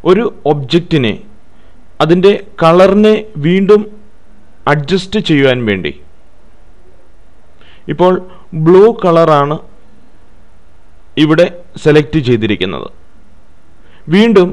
ഒരു ഒബ്ജക്റ്റിനെ അതിൻ്റെ കളറിനെ വീണ്ടും അഡ്ജസ്റ്റ് ചെയ്യുവാൻ വേണ്ടി ഇപ്പോൾ ബ്ലൂ കളറാണ് ഇവിടെ സെലക്ട് ചെയ്തിരിക്കുന്നത് വീണ്ടും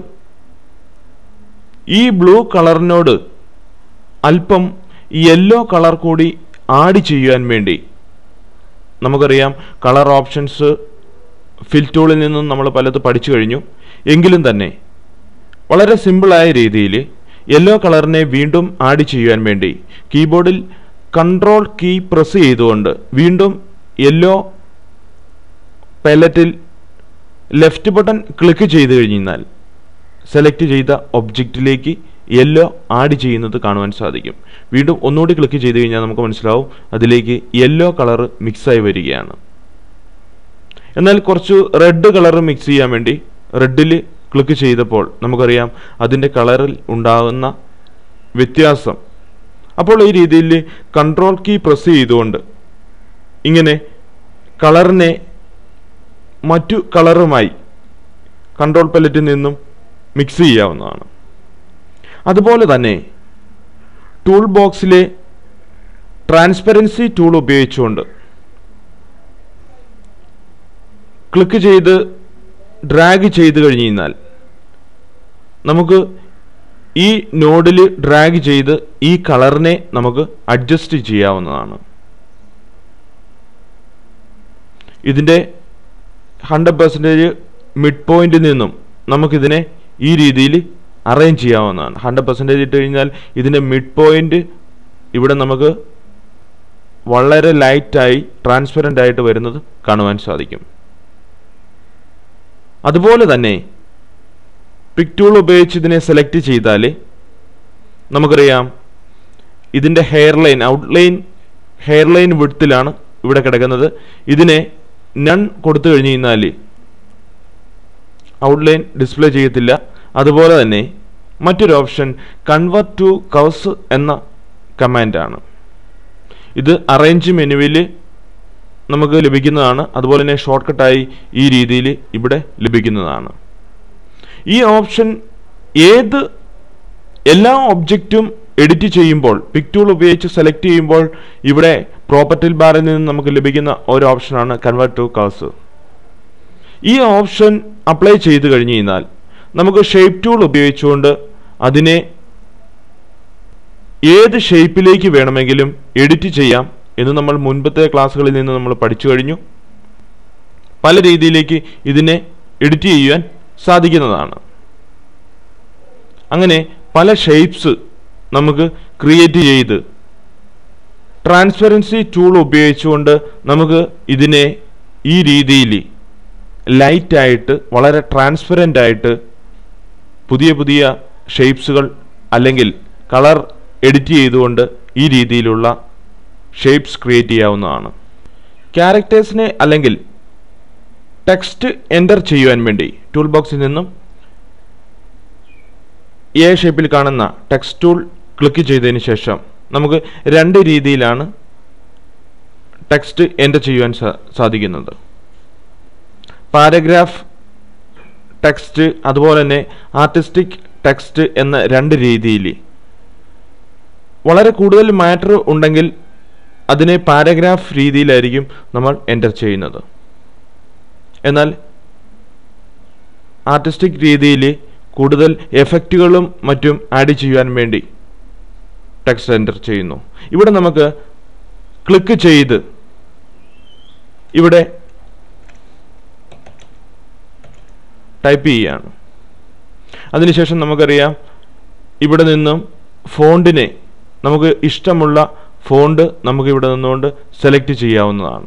ഈ ബ്ലൂ കളറിനോട് അല്പം യെല്ലോ കളർ കൂടി ആഡ് ചെയ്യുവാൻ വേണ്ടി നമുക്കറിയാം കളർ ഓപ്ഷൻസ് ഫിൽ ടൂളിൽ നിന്നും നമ്മൾ പലത് പഠിച്ചു കഴിഞ്ഞു എങ്കിലും തന്നെ വളരെ സിമ്പിളായ രീതിയിൽ യെല്ലോ കളറിനെ വീണ്ടും ആഡ് ചെയ്യുവാൻ വേണ്ടി കീബോർഡിൽ കൺട്രോൾ കീ പ്രസ് ചെയ്തുകൊണ്ട് വീണ്ടും യെല്ലോ പാലറ്റിൽ ലെഫ്റ്റ് ബട്ടൺ ക്ലിക്ക് ചെയ്ത് കഴിഞ്ഞാൽ സെലക്ട് ചെയ്ത ഒബ്ജക്റ്റിലേക്ക് യെല്ലോ ആഡ് ചെയ്യുന്നത് കാണുവാൻ സാധിക്കും വീണ്ടും ഒന്നുകൂടി ക്ലിക്ക് ചെയ്ത് കഴിഞ്ഞാൽ നമുക്ക് മനസ്സിലാവും അതിലേക്ക് യെല്ലോ കളർ മിക്സായി വരികയാണ് എന്നാൽ കുറച്ച് റെഡ് കളർ മിക്സ് ചെയ്യാൻ വേണ്ടി റെഡിൽ ക്ലിക്ക് ചെയ്തപ്പോൾ നമുക്കറിയാം അതിൻ്റെ കളറിൽ ഉണ്ടാകുന്ന വ്യത്യാസം അപ്പോൾ ഈ രീതിയിൽ കൺട്രോൾ കീ പ്രസ് ചെയ്തുകൊണ്ട് ഇങ്ങനെ കളറിനെ മറ്റു കളറുമായി കൺട്രോൾ പലറ്റിൽ നിന്നും മിക്സ് ചെയ്യാവുന്നതാണ് അതുപോലെ തന്നെ ടൂൾ ബോക്സിലെ ട്രാൻസ്പെറൻസി ടൂൾ ഉപയോഗിച്ചുകൊണ്ട് ക്ലിക്ക് ചെയ്ത് ഡ്രാഗ് ചെയ്ത് കഴിഞ്ഞ് കഴിഞ്ഞാൽ നമുക്ക് ഈ നോഡിൽ ഡ്രാഗ് ചെയ്ത് ഈ കളറിനെ നമുക്ക് അഡ്ജസ്റ്റ് ചെയ്യാവുന്നതാണ് ഇതിൻ്റെ ഹൺഡ്രഡ് പെർസെൻറ്റേജ് മിഡ് പോയിന്റിൽ നിന്നും നമുക്കിതിനെ ഈ രീതിയിൽ അറേഞ്ച് ചെയ്യാവുന്നതാണ് ഹൺഡ്രഡ് പെർസെൻറ്റേജ് ഇട്ട് കഴിഞ്ഞാൽ ഇതിൻ്റെ മിഡ് പോയിന്റ് ഇവിടെ നമുക്ക് വളരെ ലൈറ്റായി ട്രാൻസ്പെറൻ്റ് ആയിട്ട് വരുന്നത് കാണുവാൻ സാധിക്കും അതുപോലെ തന്നെ പിക് ടൂൾ ഉപയോഗിച്ച് ഇതിനെ സെലക്ട് ചെയ്താൽ നമുക്കറിയാം ഇതിൻ്റെ hair line outline hair line വിഡ്ത്തിലാണ് ഇവിടെ കിടക്കുന്നത് ഇതിനെ നൺ കൊടുത്തു കഴിഞ്ഞ് കഴിഞ്ഞാൽ ഔട്ട്ലൈൻ ഡിസ്പ്ലേ ചെയ്യത്തില്ല അതുപോലെ തന്നെ മറ്റൊരു ഓപ്ഷൻ കൺവെർട്ട് ടു കൗസ് എന്ന കമാൻഡാണ് ഇത് അറേഞ്ച് മെനുവിൽ നമുക്ക് ലഭിക്കുന്നതാണ് അതുപോലെ തന്നെ ഷോർട്ട് കട്ടായി ഈ രീതിയിൽ ഇവിടെ ലഭിക്കുന്നതാണ് ഈ ഓപ്ഷൻ ഏത് എല്ലാ ഒബ്ജക്റ്റും എഡിറ്റ് ചെയ്യുമ്പോൾ പിക് ടൂൾ ഉപയോഗിച്ച് സെലക്ട് ചെയ്യുമ്പോൾ ഇവിടെ പ്രോപ്പർട്ടി ബാറിൽ നിന്ന് നമുക്ക് ലഭിക്കുന്ന ഒരു ഓപ്ഷനാണ് കൺവേർട്ട് ടു കൗസ് ഈ ഓപ്ഷൻ അപ്ലൈ ചെയ്ത് കഴിഞ്ഞ് കഴിഞ്ഞാൽ നമുക്ക് ഷേപ്പ് ടൂൾ ഉപയോഗിച്ചുകൊണ്ട് അതിനെ ഏത് ഷേപ്പിലേക്ക് വേണമെങ്കിലും എഡിറ്റ് ചെയ്യാം എന്ന് നമ്മൾ മുൻപത്തെ ക്ലാസ്സുകളിൽ നിന്ന് നമ്മൾ പഠിച്ചു കഴിഞ്ഞു പല രീതിയിലേക്ക് ഇതിനെ എഡിറ്റ് ചെയ്യുവാൻ സാധിക്കുന്നതാണ് അങ്ങനെ പല ഷേപ്സ് നമുക്ക് ക്രിയേറ്റ് ചെയ്ത് ട്രാൻസ്പെറൻസി ടൂൾ ഉപയോഗിച്ചുകൊണ്ട് നമുക്ക് ഇതിനെ ഈ രീതിയിൽ ലൈറ്റായിട്ട് വളരെ ട്രാൻസ്പെറൻ്റ് ആയിട്ട് പുതിയ പുതിയ ഷേപ്സുകൾ അല്ലെങ്കിൽ കളർ എഡിറ്റ് ചെയ്തുകൊണ്ട് ഈ രീതിയിലുള്ള ഷേപ്സ് ക്രിയേറ്റ് ചെയ്യാവുന്നതാണ് ക്യാരക്ടേഴ്സിനെ അല്ലെങ്കിൽ ടെക്സ്റ്റ് എൻ്റർ ചെയ്യുവാൻ വേണ്ടി ടൂൾ ബോക്സിൽ നിന്നും എ ഷേപ്പിൽ കാണുന്ന ടെക്സ്റ്റ് ടൂൾ ക്ലിക്ക് ചെയ്തതിന് ശേഷം നമുക്ക് രണ്ട് രീതിയിലാണ് ടെക്സ്റ്റ് എൻ്റർ ചെയ്യുവാൻ സാ- സാധിക്കുന്നത് പാരഗ്രാഫ് ടെക്സ്റ്റ് അതുപോലെ തന്നെ ആർട്ടിസ്റ്റിക് ടെക്സ്റ്റ് എന്ന രണ്ട് രീതിയിൽ വളരെ കൂടുതൽ മാറ്റർ ഉണ്ടെങ്കിൽ അതിനെ പാരഗ്രാഫ് രീതിയിലായിരിക്കും നമ്മൾ എൻ്റർ ചെയ്യുന്നത് എന്നാൽ ആർട്ടിസ്റ്റിക് രീതിയിൽ കൂടുതൽ എഫക്റ്റുകളും മറ്റും ആഡ് ചെയ്യുവാൻ വേണ്ടി ടെക്സ്റ്റ് എൻ്റർ ചെയ്യുന്നു ഇവിടെ നമുക്ക് ക്ലിക്ക് ചെയ്ത് ഇവിടെ ടൈപ്പ് ചെയ്യുകയാണ് അതിനുശേഷം നമുക്കറിയാം ഇവിടെ നിന്നും ഫോണ്ടിനെ നമുക്ക് ഇഷ്ടമുള്ള ഫോണ്ട് നമുക്ക് ഇവിടെ നിന്നുകൊണ്ട് സെലക്ട് ചെയ്യാവുന്നതാണ്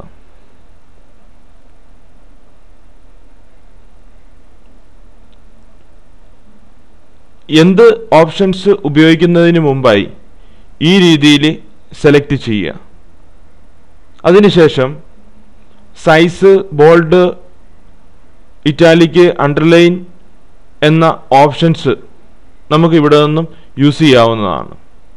എന്ത് ഓപ്ഷൻസ് ഉപയോഗിക്കുന്നതിന് മുമ്പായി ഈ രീതിയിൽ സെലക്ട് ചെയ്യുക അതിനുശേഷം സൈസ് ബോൾഡ് ഇറ്റാലിക്ക് അണ്ടർലൈൻ എന്ന ഓപ്ഷൻസ് നമുക്ക് ഇവിടെ നിന്നും യൂസ് ചെയ്യാവുന്നതാണ്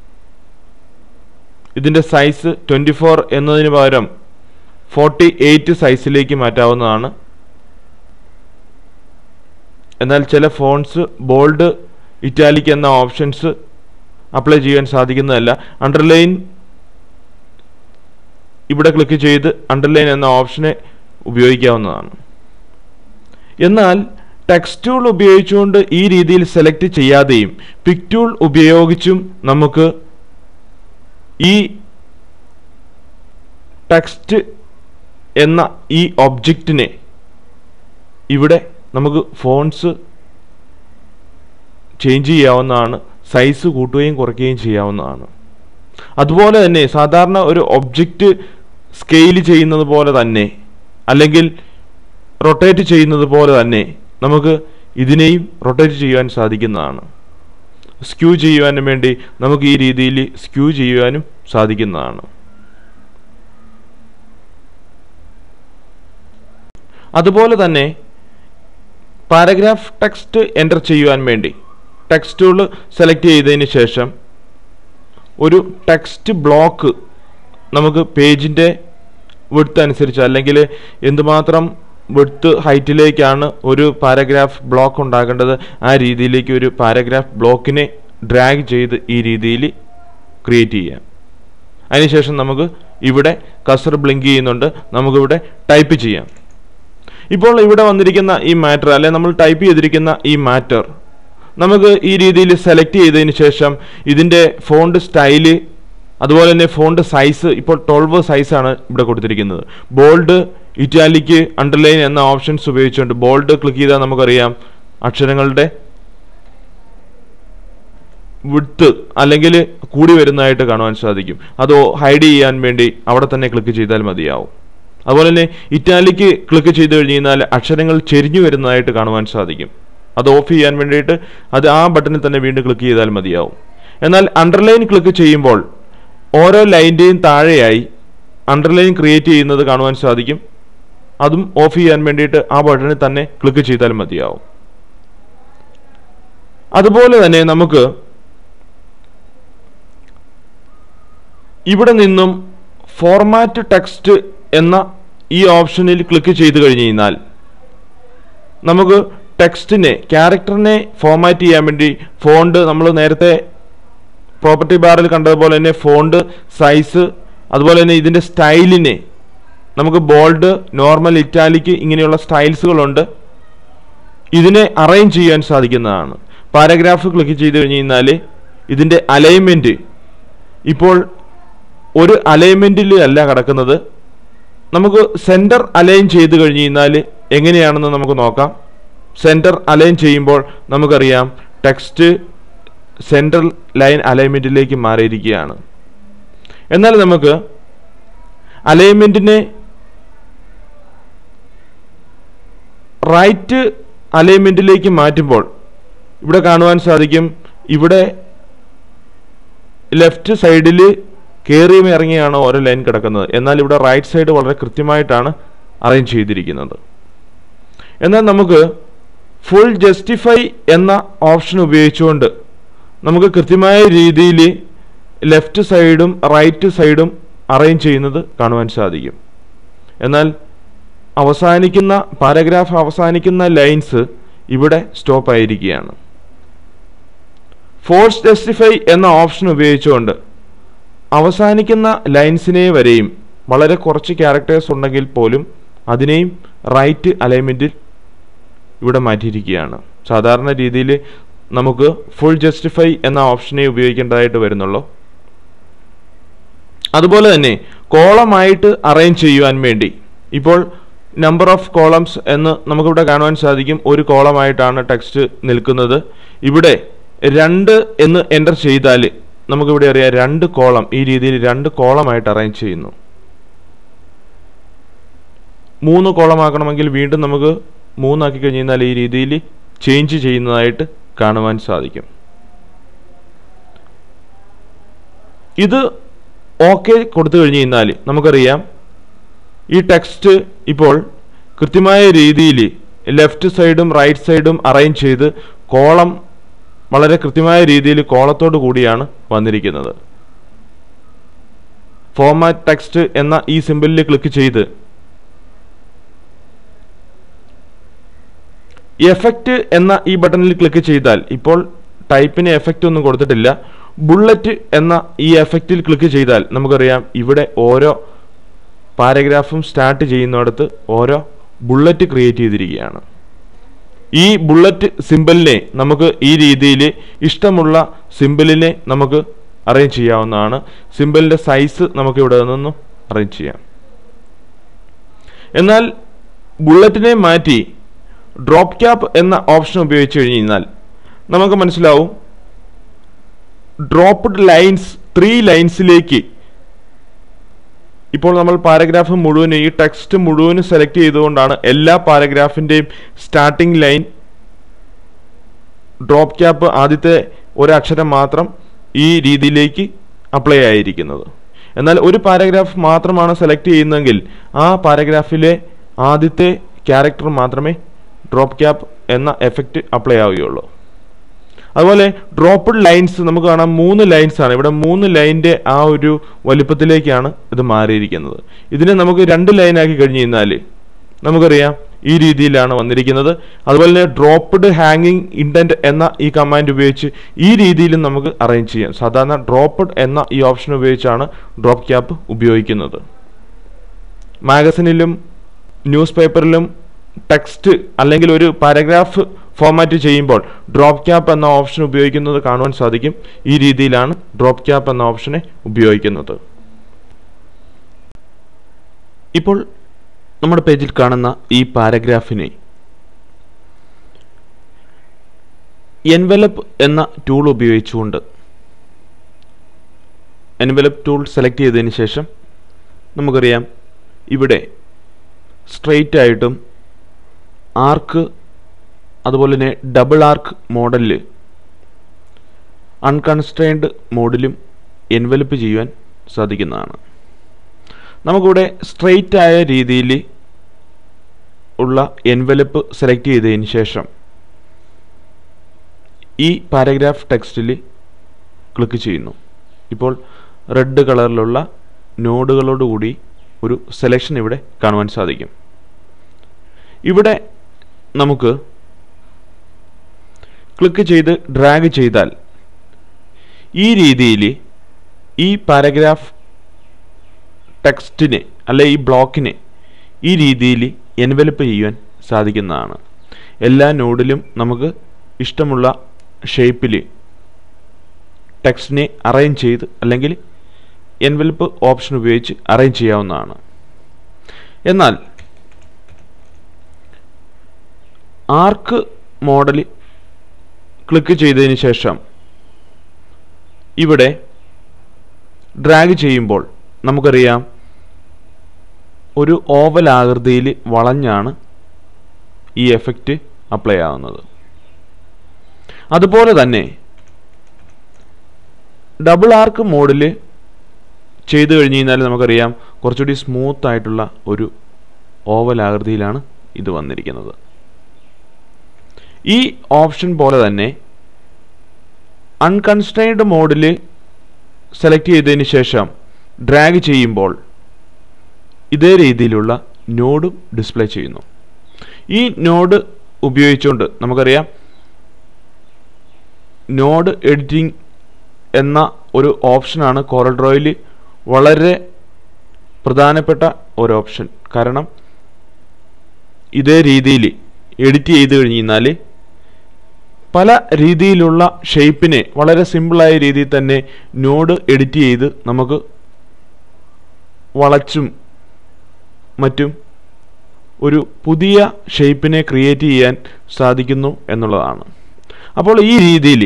ഇതിൻ്റെ സൈസ് ട്വൻറ്റി ഫോർ എന്നതിന് പകരം ഫോർട്ടി എയ്റ്റ് സൈസിലേക്ക് മാറ്റാവുന്നതാണ് എന്നാൽ ചില ഫോൺസ് ബോൾഡ് ഇറ്റാലിക് എന്ന ഓപ്ഷൻസ് അപ്ലൈ ചെയ്യാൻ സാധിക്കുന്നതല്ല അണ്ടർലൈൻ ഇവിടെ ക്ലിക്ക് ചെയ്ത് അണ്ടർലൈൻ എന്ന ഓപ്ഷനെ ഉപയോഗിക്കാവുന്നതാണ് എന്നാൽ ടെക്സ്റ്റ് ടൂൾ ഉപയോഗിച്ചുകൊണ്ട് ഈ രീതിയിൽ സെലക്ട് ചെയ്യാതെയും പിക് ടൂൾ ഉപയോഗിച്ചും നമുക്ക് ഈ ടെക്സ്റ്റ് എന്ന ഈ ഒബ്ജക്റ്റിനെ ഇവിടെ നമുക്ക് ഫോൺസ് ചേഞ്ച് ചെയ്യാവുന്നതാണ് സൈസ് കൂട്ടുകയും കുറയ്ക്കുകയും ചെയ്യാവുന്നതാണ് അതുപോലെ തന്നെ സാധാരണ ഒരു ഒബ്ജക്റ്റ് സ്കെയിൽ ചെയ്യുന്നത് പോലെ തന്നെ അല്ലെങ്കിൽ റൊട്ടേറ്റ് ചെയ്യുന്നത് പോലെ തന്നെ നമുക്ക് ഇതിനെയും റൊട്ടേറ്റ് ചെയ്യാൻ സാധിക്കുന്നതാണ് സ്ക്യൂ ചെയ്യുവാനും വേണ്ടി നമുക്ക് ഈ രീതിയിൽ സ്ക്യൂ ചെയ്യുവാനും സാധിക്കുന്നതാണ് അതുപോലെ തന്നെ പാരഗ്രാഫ് ടെക്സ്റ്റ് എൻ്റർ ചെയ്യുവാൻ വേണ്ടി ടെക്സ്റ്റ് ടൂൾ സെലക്ട് ചെയ്തതിന് ശേഷം ഒരു ടെക്സ്റ്റ് ബ്ലോക്ക് നമുക്ക് പേജിൻ്റെ വിഡ്ത്ത് അനുസരിച്ച് അല്ലെങ്കിൽ എന്തുമാത്രം വിഡ്ത്ത് ഹൈറ്റിലേക്കാണ് ഒരു പാരഗ്രാഫ് ബ്ലോക്ക് ഉണ്ടാകേണ്ടത് ആ രീതിയിലേക്ക് ഒരു പാരഗ്രാഫ് ബ്ലോക്കിനെ ഡ്രാഗ് ചെയ്ത് ഈ രീതിയിൽ ക്രിയേറ്റ് ചെയ്യാം അതിനുശേഷം നമുക്ക് ഇവിടെ കസർ ബ്ലിങ്ക് ചെയ്യുന്നുണ്ട് നമുക്കിവിടെ ടൈപ്പ് ചെയ്യാം ഇപ്പോൾ ഇവിടെ വന്നിരിക്കുന്ന ഈ മാറ്റർ അല്ലെ നമ്മൾ ടൈപ്പ് ചെയ്തിരിക്കുന്ന ഈ മാറ്റർ നമുക്ക് ഈ രീതിയിൽ സെലക്ട് ചെയ്തതിന് ശേഷം ഇതിൻ്റെ ഫോണ്ട് സ്റ്റൈല് അതുപോലെ തന്നെ ഫോണ്ട് സൈസ് ഇപ്പോൾ ട്വൽവ് സൈസാണ് ഇവിടെ കൊടുത്തിരിക്കുന്നത് ബോൾഡ് ഇറ്റാലിക്ക് അണ്ടർലൈൻ എന്ന ഓപ്ഷൻസ് ഉപയോഗിച്ചുകൊണ്ട് ബോൾഡ് ക്ലിക്ക് ചെയ്താൽ നമുക്കറിയാം അക്ഷരങ്ങളുടെ വിഡ്ത്ത് അല്ലെങ്കിൽ കൂടി വരുന്നതായിട്ട് കാണുവാൻ സാധിക്കും അത് ഹൈഡ് ചെയ്യാൻ വേണ്ടി അവിടെ തന്നെ ക്ലിക്ക് ചെയ്താൽ മതിയാവും അതുപോലെ തന്നെ ഇറ്റാലിക്ക് ക്ലിക്ക് ചെയ്ത് കഴിഞ്ഞ് കഴിഞ്ഞാൽ അക്ഷരങ്ങൾ ചെരിഞ്ഞു വരുന്നതായിട്ട് കാണുവാൻ സാധിക്കും അത് ഓഫ് ചെയ്യാൻ വേണ്ടിയിട്ട് അത് ആ ബട്ടണിൽ തന്നെ വീണ്ടും ക്ലിക്ക് ചെയ്താൽ മതിയാവും എന്നാൽ അണ്ടർലൈൻ ക്ലിക്ക് ചെയ്യുമ്പോൾ ഓരോ ലൈൻ്റെയും താഴെയായി അണ്ടർലൈൻ ക്രിയേറ്റ് ചെയ്യുന്നത് കാണുവാൻ സാധിക്കും അതും ഓഫ് ചെയ്യാൻ വേണ്ടിയിട്ട് ആ ബട്ടണിൽ തന്നെ ക്ലിക്ക് ചെയ്താൽ മതിയാവും അതുപോലെ തന്നെ നമുക്ക് ഇവിടെ നിന്നും ഫോർമാറ്റ് ടെക്സ്റ്റ് എന്ന ഈ ഓപ്ഷനിൽ ക്ലിക്ക് ചെയ്ത് കഴിഞ്ഞ് കഴിഞ്ഞാൽ നമുക്ക് ടെക്സ്റ്റിനെ ക്യാരക്ടറിനെ ഫോർമാറ്റ് ചെയ്യാൻ വേണ്ടി ഫോണ്ട് നമ്മൾ നേരത്തെ പ്രോപ്പർട്ടി ബാറിൽ കണ്ടതുപോലെ തന്നെ ഫോണ്ട് സൈസ് അതുപോലെ തന്നെ ഇതിൻ്റെ സ്റ്റൈലിനെ നമുക്ക് ബോൾഡ് നോർമൽ ഇറ്റാലിക്ക് ഇങ്ങനെയുള്ള സ്റ്റൈൽസുകളുണ്ട് ഇതിനെ അറേഞ്ച് ചെയ്യാൻ സാധിക്കുന്നതാണ് പാരഗ്രാഫ് ക്ലിക്ക് ചെയ്ത് കഴിഞ്ഞ് കഴിഞ്ഞാൽ ഇതിൻ്റെ അലൈൻമെൻറ്റ് ഇപ്പോൾ ഒരു അലൈൻമെൻറ്റിൽ അല്ല കിടക്കുന്നത് നമുക്ക് സെൻറ്റർ അലൈൻ ചെയ്ത് കഴിഞ്ഞ് കഴിഞ്ഞാൽ എങ്ങനെയാണെന്ന് നമുക്ക് നോക്കാം സെൻറ്റർ അലൈൻ ചെയ്യുമ്പോൾ നമുക്കറിയാം ടെക്സ്റ്റ് സെൻട്രൽ ലൈൻ അലൈൻമെൻറ്റിലേക്ക് മാറിയിരിക്കുകയാണ് എന്നാൽ നമുക്ക് അലൈൻമെൻറ്റിനെ റൈറ്റ് അലൈൻമെൻറ്റിലേക്ക് മാറ്റുമ്പോൾ ഇവിടെ കാണുവാൻ സാധിക്കും ഇവിടെ ലെഫ്റ്റ് സൈഡിൽ കയറിയും ഇറങ്ങിയാണ് ഓരോ ലൈൻ കിടക്കുന്നത് എന്നാൽ ഇവിടെ റൈറ്റ് സൈഡ് വളരെ കൃത്യമായിട്ടാണ് അറേഞ്ച് ചെയ്തിരിക്കുന്നത് എന്നാൽ നമുക്ക് ഫുൾ ജസ്റ്റിഫൈ എന്ന ഓപ്ഷൻ ഉപയോഗിച്ചുകൊണ്ട് നമുക്ക് കൃത്യമായ രീതിയിൽ ലെഫ്റ്റ് സൈഡും റൈറ്റ് സൈഡും അറേഞ്ച് ചെയ്യുന്നത് കാണുവാൻ സാധിക്കും എന്നാൽ അവസാനിക്കുന്ന പാരഗ്രാഫ് അവസാനിക്കുന്ന ലൈൻസ് ഇവിടെ സ്റ്റോപ്പ് ആയിരിക്കുകയാണ് ഫോഴ്സ് ജസ്റ്റിഫൈ എന്ന ഓപ്ഷൻ ഉപയോഗിച്ചുകൊണ്ട് അവസാനിക്കുന്ന ലൈൻസിനെ വരെയും വളരെ കുറച്ച് ക്യാരക്ടേഴ്സ് ഉണ്ടെങ്കിൽ പോലും അതിനെയും റൈറ്റ് അലൈൻമെൻറ്റിൽ ഇവിടെ മാറ്റിയിരിക്കുകയാണ് സാധാരണ രീതിയിൽ നമുക്ക് ഫുൾ ജസ്റ്റിഫൈ എന്ന ഓപ്ഷനെ ഉപയോഗിക്കേണ്ടതായിട്ട് വരുന്നുള്ളൂ അതുപോലെ തന്നെ കോളമായിട്ട് അറേഞ്ച് ചെയ്യുവാൻ വേണ്ടി ഇപ്പോൾ നമ്പർ ഓഫ് കോളംസ് എന്ന് നമുക്കിവിടെ കാണുവാൻ സാധിക്കും ഒരു കോളമായിട്ടാണ് ടെക്സ്റ്റ് നിൽക്കുന്നത് ഇവിടെ രണ്ട് എന്ന് എൻ്റർ ചെയ്താൽ നമുക്കിവിടെ അറിയാം രണ്ട് കോളം ഈ രീതിയിൽ രണ്ട് കോളമായിട്ട് അറേഞ്ച് ചെയ്യുന്നു മൂന്ന് കോളമാക്കണമെങ്കിൽ വീണ്ടും നമുക്ക് മൂന്നാക്കി കഴിഞ്ഞ് കഴിഞ്ഞാൽ ഈ രീതിയിൽ ചേഞ്ച് ചെയ്യുന്നതായിട്ട് കാണുവാൻ സാധിക്കും ഇത് ഓക്കെ കൊടുത്തു കഴിഞ്ഞ് കഴിഞ്ഞാൽ നമുക്കറിയാം ഈ ടെക്സ്റ്റ് ഇപ്പോൾ കൃത്യമായ രീതിയിൽ ലെഫ്റ്റ് സൈഡും റൈറ്റ് സൈഡും അറേഞ്ച് ചെയ്ത് കോളം വളരെ കൃത്യമായ രീതിയിൽ കോളത്തോട് കൂടിയാണ് വന്നിരിക്കുന്നത് ഫോർമാറ്റ് ടെക്സ്റ്റ് എന്ന ഈ സിമ്പിളിൽ ക്ലിക്ക് ചെയ്ത് എഫക്റ്റ് എന്ന ഈ ബട്ടണിൽ ക്ലിക്ക് ചെയ്താൽ ഇപ്പോൾ ടൈപ്പിന് എഫക്റ്റ് ഒന്നും കൊടുത്തിട്ടില്ല ബുള്ളറ്റ് എന്ന ഈ എഫക്റ്റിൽ ക്ലിക്ക് ചെയ്താൽ നമുക്കറിയാം ഇവിടെ ഓരോ പാരഗ്രാഫും സ്റ്റാർട്ട് ചെയ്യുന്നിടത്ത് ഓരോ ബുള്ളറ്റ് ക്രിയേറ്റ് ചെയ്തിരിക്കുകയാണ് ഈ ബുള്ളറ്റ് സിമ്പിളിനെ നമുക്ക് ഈ രീതിയിൽ ഇഷ്ടമുള്ള സിമ്പിളിനെ നമുക്ക് അറേഞ്ച് ചെയ്യാവുന്നതാണ് സിമ്പിളിൻ്റെ സൈസ് നമുക്ക് ഇവിടെ നിന്നും അറേഞ്ച് ചെയ്യാം എന്നാൽ ബുള്ളറ്റിനെ മാറ്റി ഡ്രോപ്പ് ക്യാപ്പ് എന്ന ഓപ്ഷൻ ഉപയോഗിച്ച് കഴിഞ്ഞാൽ നമുക്ക് മനസ്സിലാവും ഡ്രോപ്പ്ഡ് ലൈൻസ് ത്രീ ലൈൻസിലേക്ക് ഇപ്പോൾ നമ്മൾ പാരഗ്രാഫ് മുഴുവനും ഈ ടെക്സ്റ്റ് മുഴുവനും സെലക്ട് ചെയ്തുകൊണ്ടാണ് എല്ലാ പാരഗ്രാഫിൻ്റെയും സ്റ്റാർട്ടിംഗ് ലൈൻ ഡ്രോപ്പ് ക്യാപ്പ് ആദ്യത്തെ ഒരക്ഷരം മാത്രം ഈ രീതിയിലേക്ക് അപ്ലൈ ആയിരിക്കുന്നത് എന്നാൽ ഒരു പാരഗ്രാഫ് മാത്രമാണ് സെലക്ട് ചെയ്യുന്നതെങ്കിൽ ആ പാരഗ്രാഫിലെ ആദ്യത്തെ ക്യാരക്ടർ മാത്രമേ ഡ്രോപ്പ് ക്യാപ്പ് എന്ന എഫക്റ്റ് അപ്ലൈ ആവുകയുള്ളൂ അതുപോലെ ഡ്രോപ്പ്ഡ് ലൈൻസ് നമുക്ക് കാണാം മൂന്ന് ലൈൻസ് ആണ് ഇവിടെ മൂന്ന് ലൈനിന്റെ ആ ഒരു വലിപ്പത്തിലേക്കാണ് ഇത് മാറിയിരിക്കുന്നത് ഇതിനെ നമുക്ക് രണ്ട് ലൈനാക്കി കഴിഞ്ഞ് കഴിഞ്ഞാൽ നമുക്കറിയാം ഈ രീതിയിലാണ് വന്നിരിക്കുന്നത് അതുപോലെ തന്നെ ഡ്രോപ്പ്ഡ് ഹാങ്ങിങ് ഇൻഡന്റ് എന്ന ഈ കമാൻഡ് ഉപയോഗിച്ച് ഈ രീതിയിലും നമുക്ക് അറേഞ്ച് ചെയ്യാം സാധാരണ ഡ്രോപ്പ്ഡ് എന്ന ഈ ഓപ്ഷൻ ഉപയോഗിച്ചാണ് ഡ്രോപ്പ് ക്യാപ്പ് ഉപയോഗിക്കുന്നത് മാഗസിനിലും ന്യൂസ് പേപ്പറിലും ടെക്സ്റ്റ് അല്ലെങ്കിൽ ഒരു പാരഗ്രാഫ് ഫോമാറ്റ് ചെയ്യുമ്പോൾ ഡ്രോപ്പ് ക്യാപ്പ് എന്ന ഓപ്ഷൻ ഉപയോഗിക്കുന്നത് കാണുവാൻ സാധിക്കും ഈ രീതിയിലാണ് ഡ്രോപ്പ് ക്യാപ്പ് എന്ന ഓപ്ഷനെ ഉപയോഗിക്കുന്നത് ഇപ്പോൾ നമ്മുടെ പേജിൽ കാണുന്ന ഈ പാരഗ്രാഫിനെ എൻവലപ്പ് എന്ന ടൂൾ ഉപയോഗിച്ചുകൊണ്ട് എൻവലപ്പ് ടൂൾ സെലക്ട് ചെയ്തതിന് ശേഷം നമുക്കറിയാം ഇവിടെ സ്ട്രെയിറ്റ് ആയിട്ടും ആർക്ക് അതുപോലെ തന്നെ ഡബിൾ ആർക്ക് മോഡലിൽ അൺകൺസ്ട്രെയിൻഡ് മോഡിലും എൻവലപ്പ് ചെയ്യുവാൻ സാധിക്കുന്നതാണ് നമുക്കിവിടെ സ്ട്രെയിറ്റ് ആയ രീതിയിൽ ഉള്ള എൻവലപ്പ് സെലക്ട് ചെയ്തതിന് ശേഷം ഈ പാരഗ്രാഫ് ടെക്സ്റ്റിൽ ക്ലിക്ക് ചെയ്യുന്നു ഇപ്പോൾ റെഡ് കളറിലുള്ള നോഡുകളോടുകൂടി ഒരു സെലക്ഷൻ ഇവിടെ കാണുവാൻ സാധിക്കും ഇവിടെ നമുക്ക് ക്ലിക്ക് ചെയ്ത് ഡ്രാഗ് ചെയ്താൽ ഈ രീതിയിൽ ഈ പാരഗ്രാഫ് ടെക്സ്റ്റിനെ അല്ലെ ഈ ബ്ലോക്കിനെ ഈ രീതിയിൽ എൻവലപ്പ് ചെയ്യുവാൻ സാധിക്കുന്നതാണ് എല്ലാ നോഡിലും നമുക്ക് ഇഷ്ടമുള്ള ഷേപ്പിൽ ടെക്സ്റ്റിനെ അറേഞ്ച് ചെയ്ത് അല്ലെങ്കിൽ എൻവലപ്പ് ഓപ്ഷൻ ഉപയോഗിച്ച് അറേഞ്ച് ചെയ്യാവുന്നതാണ് എന്നാൽ ആർക്ക് മോഡൽ ക്ലിക്ക് ചെയ്തതിന് ശേഷം ഇവിടെ ഡ്രാഗ് ചെയ്യുമ്പോൾ നമുക്കറിയാം ഒരു ഓവൽ ആകൃതിയിൽ വളഞ്ഞാണ് ഈ എഫക്റ്റ് അപ്ലൈ ആവുന്നത് അതുപോലെ തന്നെ ഡബിൾ ആർക്ക് മോഡിൽ ചെയ്തു കഴിഞ്ഞ് കഴിഞ്ഞാൽ നമുക്കറിയാം കുറച്ചുകൂടി സ്മൂത്ത് ആയിട്ടുള്ള ഒരു ഓവൽ ആകൃതിയിലാണ് ഇത് വന്നിരിക്കുന്നത് ഈ ഓപ്ഷൻ പോലെ തന്നെ അൺകൺസ്ട്രെയിൻഡ് മോഡിൽ സെലക്ട് ചെയ്തതിന് ശേഷം ഡ്രാഗ് ചെയ്യുമ്പോൾ ഇതേ രീതിയിലുള്ള നോഡും ഡിസ്പ്ലേ ചെയ്യുന്നു ഈ നോഡ് ഉപയോഗിച്ചുകൊണ്ട് നമുക്കറിയാം നോഡ് എഡിറ്റിംഗ് എന്ന ഒരു ഓപ്ഷനാണ് കോറൽ ഡ്രോയിൽ വളരെ പ്രധാനപ്പെട്ട ഒരു ഓപ്ഷൻ കാരണം ഇതേ രീതിയിൽ എഡിറ്റ് ചെയ്ത് കഴിഞ്ഞ് കഴിഞ്ഞാൽ പല രീതിയിലുള്ള ഷേപ്പിനെ വളരെ സിമ്പിളായ രീതിയിൽ തന്നെ നോഡ് എഡിറ്റ് ചെയ്ത് നമുക്ക് വളച്ചും മറ്റും ഒരു പുതിയ ഷേപ്പിനെ ക്രിയേറ്റ് ചെയ്യാൻ സാധിക്കുന്നു എന്നുള്ളതാണ് അപ്പോൾ ഈ രീതിയിൽ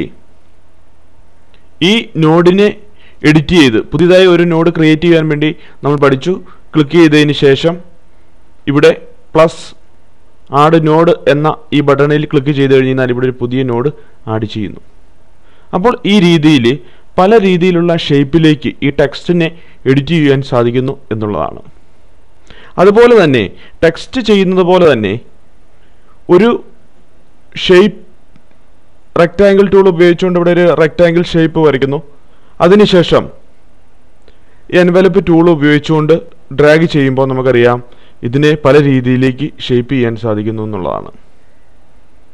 ഈ നോഡിനെ എഡിറ്റ് ചെയ്ത് പുതിയതായി ഒരു നോഡ് ക്രിയേറ്റ് ചെയ്യാൻ വേണ്ടി നമ്മൾ പഠിച്ചു ക്ലിക്ക് ചെയ്തതിന് ശേഷം ഇവിടെ പ്ലസ് ആഡ് നോഡ് എന്ന ഈ ബട്ടണിൽ ക്ലിക്ക് ചെയ്ത് കഴിഞ്ഞാൽ ഇവിടെ ഒരു പുതിയ നോഡ് ആഡ് ചെയ്യുന്നു അപ്പോൾ ഈ രീതിയിൽ പല രീതിയിലുള്ള ഷേപ്പിലേക്ക് ഈ ടെക്സ്റ്റിനെ എഡിറ്റ് ചെയ്യാൻ സാധിക്കുന്നു എന്നുള്ളതാണ് അതുപോലെ തന്നെ ടെക്സ്റ്റ് ചെയ്യുന്നത് പോലെ തന്നെ ഒരു ഷേപ്പ് റെക്റ്റാങ്കിൾ ടൂൾ ഉപയോഗിച്ചുകൊണ്ട് ഇവിടെ ഒരു റെക്റ്റാങ്കിൾ ഷേപ്പ് വരയ്ക്കുന്നു അതിനുശേഷം എൻവലപ്പ് ടൂൾ ഉപയോഗിച്ചുകൊണ്ട് ഡ്രാഗ് ചെയ്യുമ്പോൾ നമുക്കറിയാം ഇതിനെ പല രീതിയിലേക്ക് ഷേപ്പ് ചെയ്യാൻ സാധിക്കുന്നു എന്നുള്ളതാണ്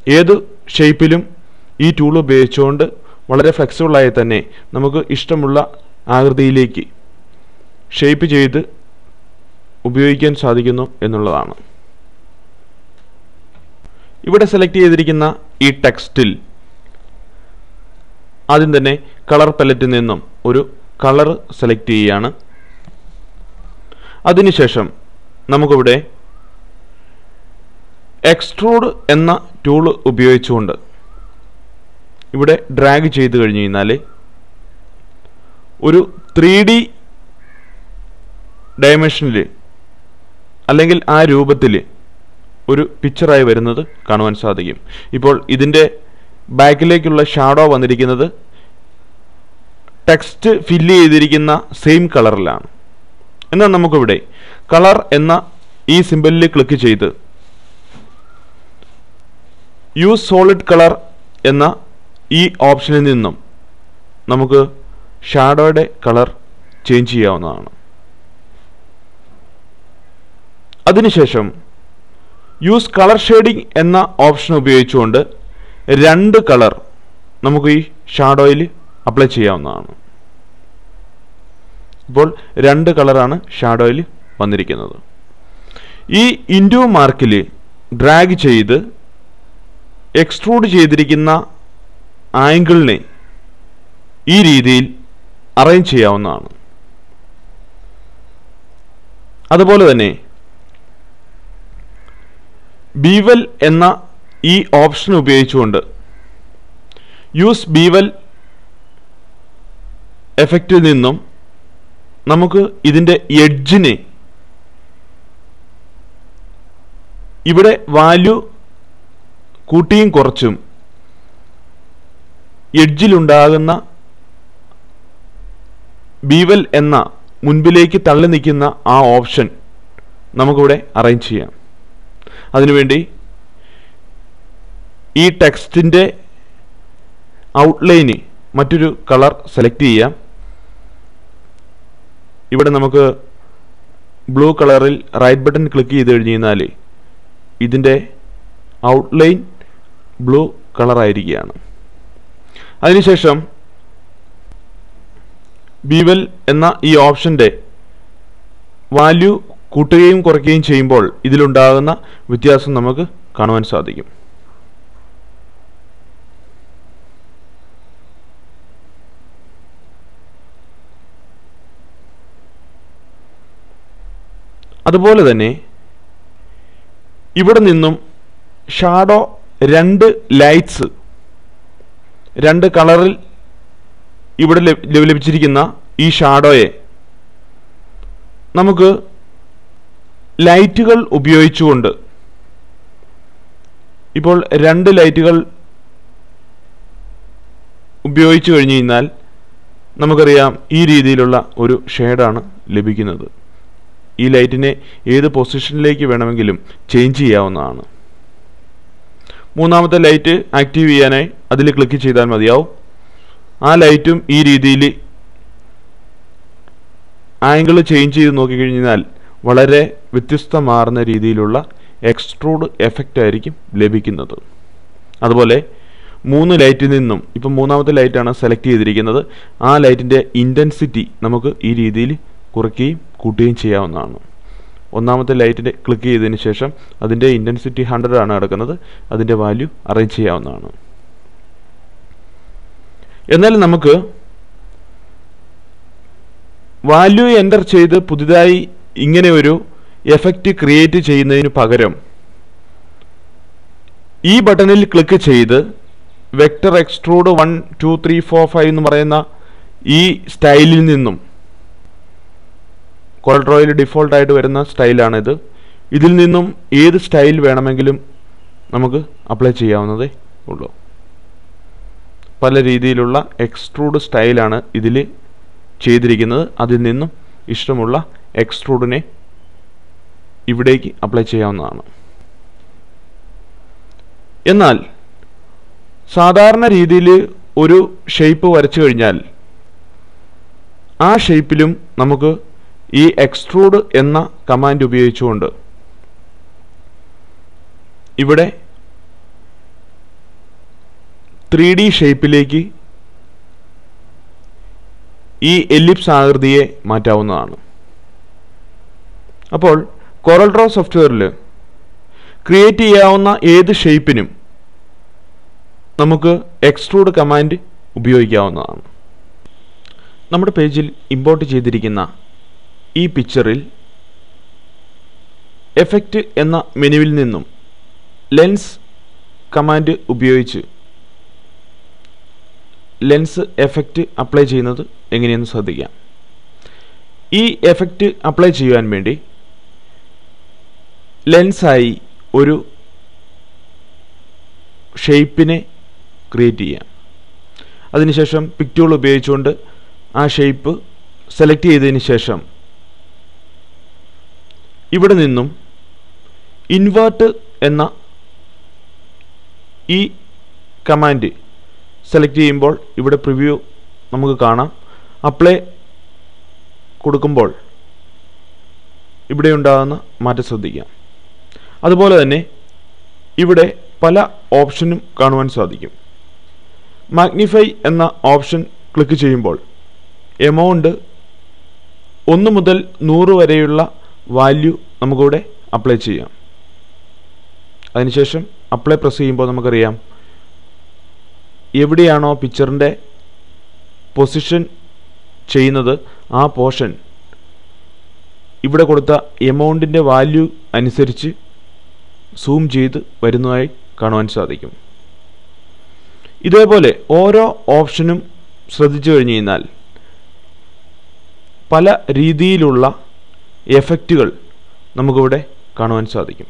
ഏത് ഷേപ്പിലും ഈ ടൂൾ ഉപയോഗിച്ചുകൊണ്ട് വളരെ ഫ്ലെക്സിബിളായി തന്നെ നമുക്ക് ഇഷ്ടമുള്ള ആകൃതിയിലേക്ക് ഷേപ്പ് ചെയ്ത് ഉപയോഗിക്കാൻ സാധിക്കുന്നു എന്നുള്ളതാണ് ഇവിടെ സെലക്ട് ചെയ്തിരിക്കുന്ന ഈ ടെക്സ്റ്റിൽ ആദ്യം തന്നെ കളർ പലറ്റിൽ നിന്നും ഒരു കളർ സെലക്ട് ചെയ്യുകയാണ് അതിനുശേഷം നമുക്കിവിടെ എക്സ്ട്രൂഡ് എന്ന ടൂൾ ഉപയോഗിച്ചുകൊണ്ട് ഇവിടെ ഡ്രാഗ് ചെയ്ത് കഴിഞ്ഞ് കഴിഞ്ഞാൽ ഒരു ത്രീ ഡി ഡയമെൻഷനിൽ അല്ലെങ്കിൽ ആ രൂപത്തിൽ ഒരു പിക്ചറായി വരുന്നത് കാണുവാൻ സാധിക്കും ഇപ്പോൾ ഇതിൻ്റെ ബാക്കിലേക്കുള്ള ഷാഡോ വന്നിരിക്കുന്നത് ടെക്സ്റ്റ് ഫില്ല് ചെയ്തിരിക്കുന്ന സെയിം കളറിലാണ് എന്നാൽ നമുക്കിവിടെ കളർ എന്ന ഈ സിമ്പലിൽ ക്ലിക്ക് ചെയ്ത് യൂസ് സോളിഡ് കളർ എന്ന ഈ ഓപ്ഷനിൽ നിന്നും നമുക്ക് ഷാഡോയുടെ കളർ ചേഞ്ച് ചെയ്യാവുന്നതാണ് അതിനുശേഷം യൂസ് കളർ ഷെയ്ഡിംഗ് എന്ന ഓപ്ഷൻ ഉപയോഗിച്ചുകൊണ്ട് രണ്ട് കളർ നമുക്ക് ഈ ഷാഡോയിൽ അപ്ലൈ ചെയ്യാവുന്നതാണ് ഇപ്പോൾ രണ്ട് കളറാണ് ഷാഡോയിൽ വന്നിരിക്കുന്നത് ഈ ഇൻഡു മാർക്കിൽ ഡ്രാഗ് ചെയ്ത് എക്സ്ട്രൂഡ് ചെയ്തിരിക്കുന്ന ആംഗിളിനെ ഈ രീതിയിൽ അറേഞ്ച് ചെയ്യാവുന്നതാണ് അതുപോലെ തന്നെ ബീവൽ എന്ന ഈ ഓപ്ഷൻ ഉപയോഗിച്ചുകൊണ്ട് യൂസ് ബീവൽ എഫക്റ്റിൽ നിന്നും നമുക്ക് ഇതിൻ്റെ എഡ്ജിനെ ഇവിടെ വാല്യൂ കൂട്ടിയും കുറച്ചും എഡ്ജിലുണ്ടാകുന്ന ബീവൽ എന്ന മുൻപിലേക്ക് തള്ളി നിൽക്കുന്ന ആ ഓപ്ഷൻ നമുക്കിവിടെ അറേഞ്ച് ചെയ്യാം അതിനുവേണ്ടി ഈ ടെക്സ്റ്റിൻ്റെ ഔട്ട്ലൈന് മറ്റൊരു കളർ സെലക്ട് ചെയ്യാം ഇവിടെ നമുക്ക് ബ്ലൂ കളറിൽ റൈറ്റ് ബട്ടൺ ക്ലിക്ക് ചെയ്ത് കഴിഞ്ഞ് കഴിഞ്ഞാൽ ഇതിൻ്റെ ഔട്ട്ലൈൻ ബ്ലൂ കളറായിരിക്കുകയാണ് അതിനുശേഷം ബീവൽ എന്ന ഈ ഓപ്ഷൻ്റെ വാല്യൂ കൂട്ടുകയും കുറയ്ക്കുകയും ചെയ്യുമ്പോൾ ഇതിലുണ്ടാകുന്ന വ്യത്യാസം നമുക്ക് കാണുവാൻ സാധിക്കും അതുപോലെ തന്നെ ഇവിടെ നിന്നും ഷാഡോ രണ്ട് ലൈറ്റ്സ് രണ്ട് കളറിൽ ഇവിടെ ലഭ- ലഭിച്ചിരിക്കുന്ന ഈ ഷാഡോയെ നമുക്ക് ലൈറ്റുകൾ ഉപയോഗിച്ചുകൊണ്ട് ഇപ്പോൾ രണ്ട് ലൈറ്റുകൾ ഉപയോഗിച്ചു കഴിഞ്ഞു കഴിഞ്ഞാൽ നമുക്കറിയാം ഈ രീതിയിലുള്ള ഒരു ഷെയ്ഡാണ് ലഭിക്കുന്നത് ഈ ലൈറ്റിനെ ഏത് പൊസിഷനിലേക്ക് വേണമെങ്കിലും ചേഞ്ച് ചെയ്യാവുന്നതാണ് മൂന്നാമത്തെ ലൈറ്റ് ആക്റ്റീവ് ചെയ്യാനായി അതിൽ ക്ലിക്ക് ചെയ്താൽ മതിയാവും ആ ലൈറ്റും ഈ രീതിയിൽ ആംഗിൾ ചേഞ്ച് ചെയ്ത് നോക്കിക്കഴിഞ്ഞാൽ വളരെ വ്യത്യസ്തമാർന്ന രീതിയിലുള്ള എക്സ്ട്രൂഡ് എഫക്റ്റ് ആയിരിക്കും ലഭിക്കുന്നത് അതുപോലെ മൂന്ന് ലൈറ്റിൽ നിന്നും ഇപ്പം മൂന്നാമത്തെ ലൈറ്റാണ് സെലക്ട് ചെയ്തിരിക്കുന്നത് ആ ലൈറ്റിൻ്റെ ഇൻറ്റൻസിറ്റി നമുക്ക് ഈ രീതിയിൽ കുറയ്ക്കുകയും കൂട്ടുകയും ചെയ്യാവുന്നതാണ് ഒന്നാമത്തെ ലൈറ്റിൻ്റെ ക്ലിക്ക് ചെയ്തതിന് ശേഷം അതിൻ്റെ ഇൻറ്റൻസിറ്റി ഹൺഡ്രഡ് ആണ് കിടക്കുന്നത് അതിൻ്റെ വാല്യൂ അറേഞ്ച് ചെയ്യാവുന്നതാണ് എന്നാൽ നമുക്ക് വാല്യൂ എൻ്റർ ചെയ്ത് പുതുതായി ഇങ്ങനെ ഒരു എഫക്റ്റ് ക്രിയേറ്റ് ചെയ്യുന്നതിന് പകരം ഈ ബട്ടണിൽ ക്ലിക്ക് ചെയ്ത് vector extrude one two three four five എന്ന് പറയുന്ന ഈ സ്റ്റൈലിൽ നിന്നും കോൾട്രോയിൽ ഡിഫോൾട്ടായിട്ട് വരുന്ന സ്റ്റൈലാണിത് ഇതിൽ നിന്നും ഏത് സ്റ്റൈൽ വേണമെങ്കിലും നമുക്ക് അപ്ലൈ ചെയ്യാവുന്നതേ ഉള്ളൂ പല രീതിയിലുള്ള എക്സ്ട്രൂഡ് സ്റ്റൈലാണ് ഇതിൽ ചെയ്തിരിക്കുന്നത് അതിൽ നിന്നും ഇഷ്ടമുള്ള എക്സ്ട്രൂഡിനെ ഇവിടേക്ക് അപ്ലൈ ചെയ്യാവുന്നതാണ് എന്നാൽ സാധാരണ രീതിയിൽ ഒരു ഷേപ്പ് വരച്ചു കഴിഞ്ഞാൽ ആ ഷേപ്പിലും നമുക്ക് ഈ എക്സ്ട്രൂഡ് എന്ന കമാൻഡ് ഉപയോഗിച്ചുകൊണ്ട് ഇവിടെ ത്രീ ഡി ഷേപ്പിലേക്ക് ഈ എലിപ്സ് ആകൃതിയെ മാറ്റാവുന്നതാണ് അപ്പോൾ കൊറൽ ഡ്രോ സോഫ്റ്റ്വെയറിൽ ക്രിയേറ്റ് ചെയ്യാവുന്ന ഏത് ഷേപ്പിനും നമുക്ക് എക്സ്ട്രൂഡ് കമാൻഡ് ഉപയോഗിക്കാവുന്നതാണ് നമ്മുടെ പേജിൽ ഇമ്പോർട്ട് ചെയ്തിരിക്കുന്ന ഈ പിക്ചറിൽ എഫക്റ്റ് എന്ന മെനുവിൽ നിന്നും ലെൻസ് കമാൻഡ് ഉപയോഗിച്ച് ലെൻസ് എഫക്റ്റ് അപ്ലൈ ചെയ്യുന്നത് എങ്ങനെയെന്ന് ശ്രദ്ധിക്കാം ഈ എഫക്റ്റ് അപ്ലൈ ചെയ്യുവാൻ വേണ്ടി ലെൻസായി ഒരു ഷേപ്പിനെ ക്രിയേറ്റ് ചെയ്യാം അതിനുശേഷം പിക് ടൂൾ ഉപയോഗിച്ചുകൊണ്ട് ആ ഷേപ്പ് സെലക്ട് ചെയ്തതിന് ശേഷം ഇവിടെ നിന്നും ഇൻവേർട്ട് എന്ന ഈ കമാൻഡ് സെലക്ട് ചെയ്യുമ്പോൾ ഇവിടെ പ്രിവ്യൂ നമുക്ക് കാണാം അപ്ലൈ കൊടുക്കുമ്പോൾ ഇവിടെ ഉണ്ടാകുന്ന മാറ്റം ശ്രദ്ധിക്കാം അതുപോലെ തന്നെ ഇവിടെ പല ഓപ്ഷനും കാണുവാൻ സാധിക്കും മാഗ്നിഫൈ എന്ന ഓപ്ഷൻ ക്ലിക്ക് ചെയ്യുമ്പോൾ എമൗണ്ട് ഒന്ന് മുതൽ നൂറ് വരെയുള്ള വാല്യൂ നമുക്കിവിടെ അപ്ലൈ ചെയ്യാം അതിനുശേഷം അപ്ലൈ പ്രസ് ചെയ്യുമ്പോൾ നമുക്കറിയാം എവിടെയാണോ പിക്ചറിൻ്റെ പൊസിഷൻ ചെയ്യുന്നത് ആ പോർഷൻ ഇവിടെ കൊടുത്ത എമൗണ്ടിൻ്റെ വാല്യൂ അനുസരിച്ച് സൂം ചെയ്ത് വരുന്നതായി കാണുവാൻ സാധിക്കും ഇതേപോലെ ഓരോ ഓപ്ഷനും ശ്രദ്ധിച്ചു കഴിഞ്ഞു കഴിഞ്ഞാൽ പല രീതിയിലുള്ള എഫക്റ്റുകൾ നമുക്കിവിടെ കാണുവാൻ സാധിക്കും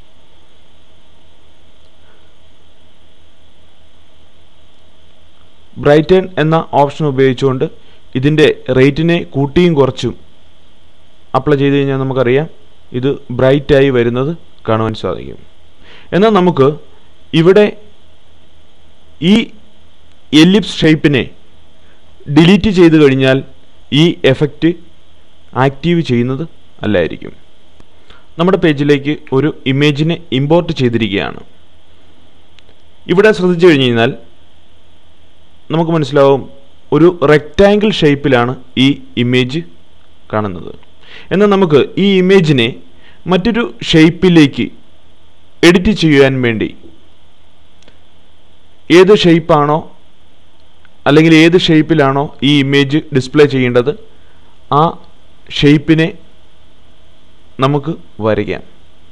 ബ്രൈറ്റൺ എന്ന ഓപ്ഷൻ ഉപയോഗിച്ചുകൊണ്ട് ഇതിൻ്റെ റേറ്റിനെ കൂട്ടിയും കുറച്ചും അപ്ലൈ ചെയ്ത് കഴിഞ്ഞാൽ നമുക്കറിയാം ഇത് ബ്രൈറ്റായി വരുന്നത് കാണുവാൻ സാധിക്കും എന്നാൽ നമുക്ക് ഇവിടെ ഈ എലിപ്സ് ഷേപ്പിനെ ഡിലീറ്റ് ചെയ്ത് കഴിഞ്ഞാൽ ഈ എഫക്റ്റ് ആക്റ്റീവ് ചെയ്യുന്നത് അല്ലായിരിക്കും നമ്മുടെ പേജിലേക്ക് ഒരു ഇമേജിനെ ഇമ്പോർട്ട് ചെയ്തിരിക്കുകയാണ് ഇവിടെ ശ്രദ്ധിച്ചു കഴിഞ്ഞ് കഴിഞ്ഞാൽ നമുക്ക് മനസ്സിലാവും ഒരു റെക്റ്റാങ്കിൾ ഷേപ്പിലാണ് ഈ ഇമേജ് കാണുന്നത് എന്നാൽ നമുക്ക് ഈ ഇമേജിനെ മറ്റൊരു ഷേപ്പിലേക്ക് എഡിറ്റ് ചെയ്യുവാൻ വേണ്ടി ഏത് ഷേപ്പാണോ അല്ലെങ്കിൽ ഏത് ഷേപ്പിലാണോ ഈ ഇമേജ് ഡിസ്പ്ലേ ചെയ്യേണ്ടത് ആ ഷേപ്പിനെ നമുക്ക് വരയ്ക്കാം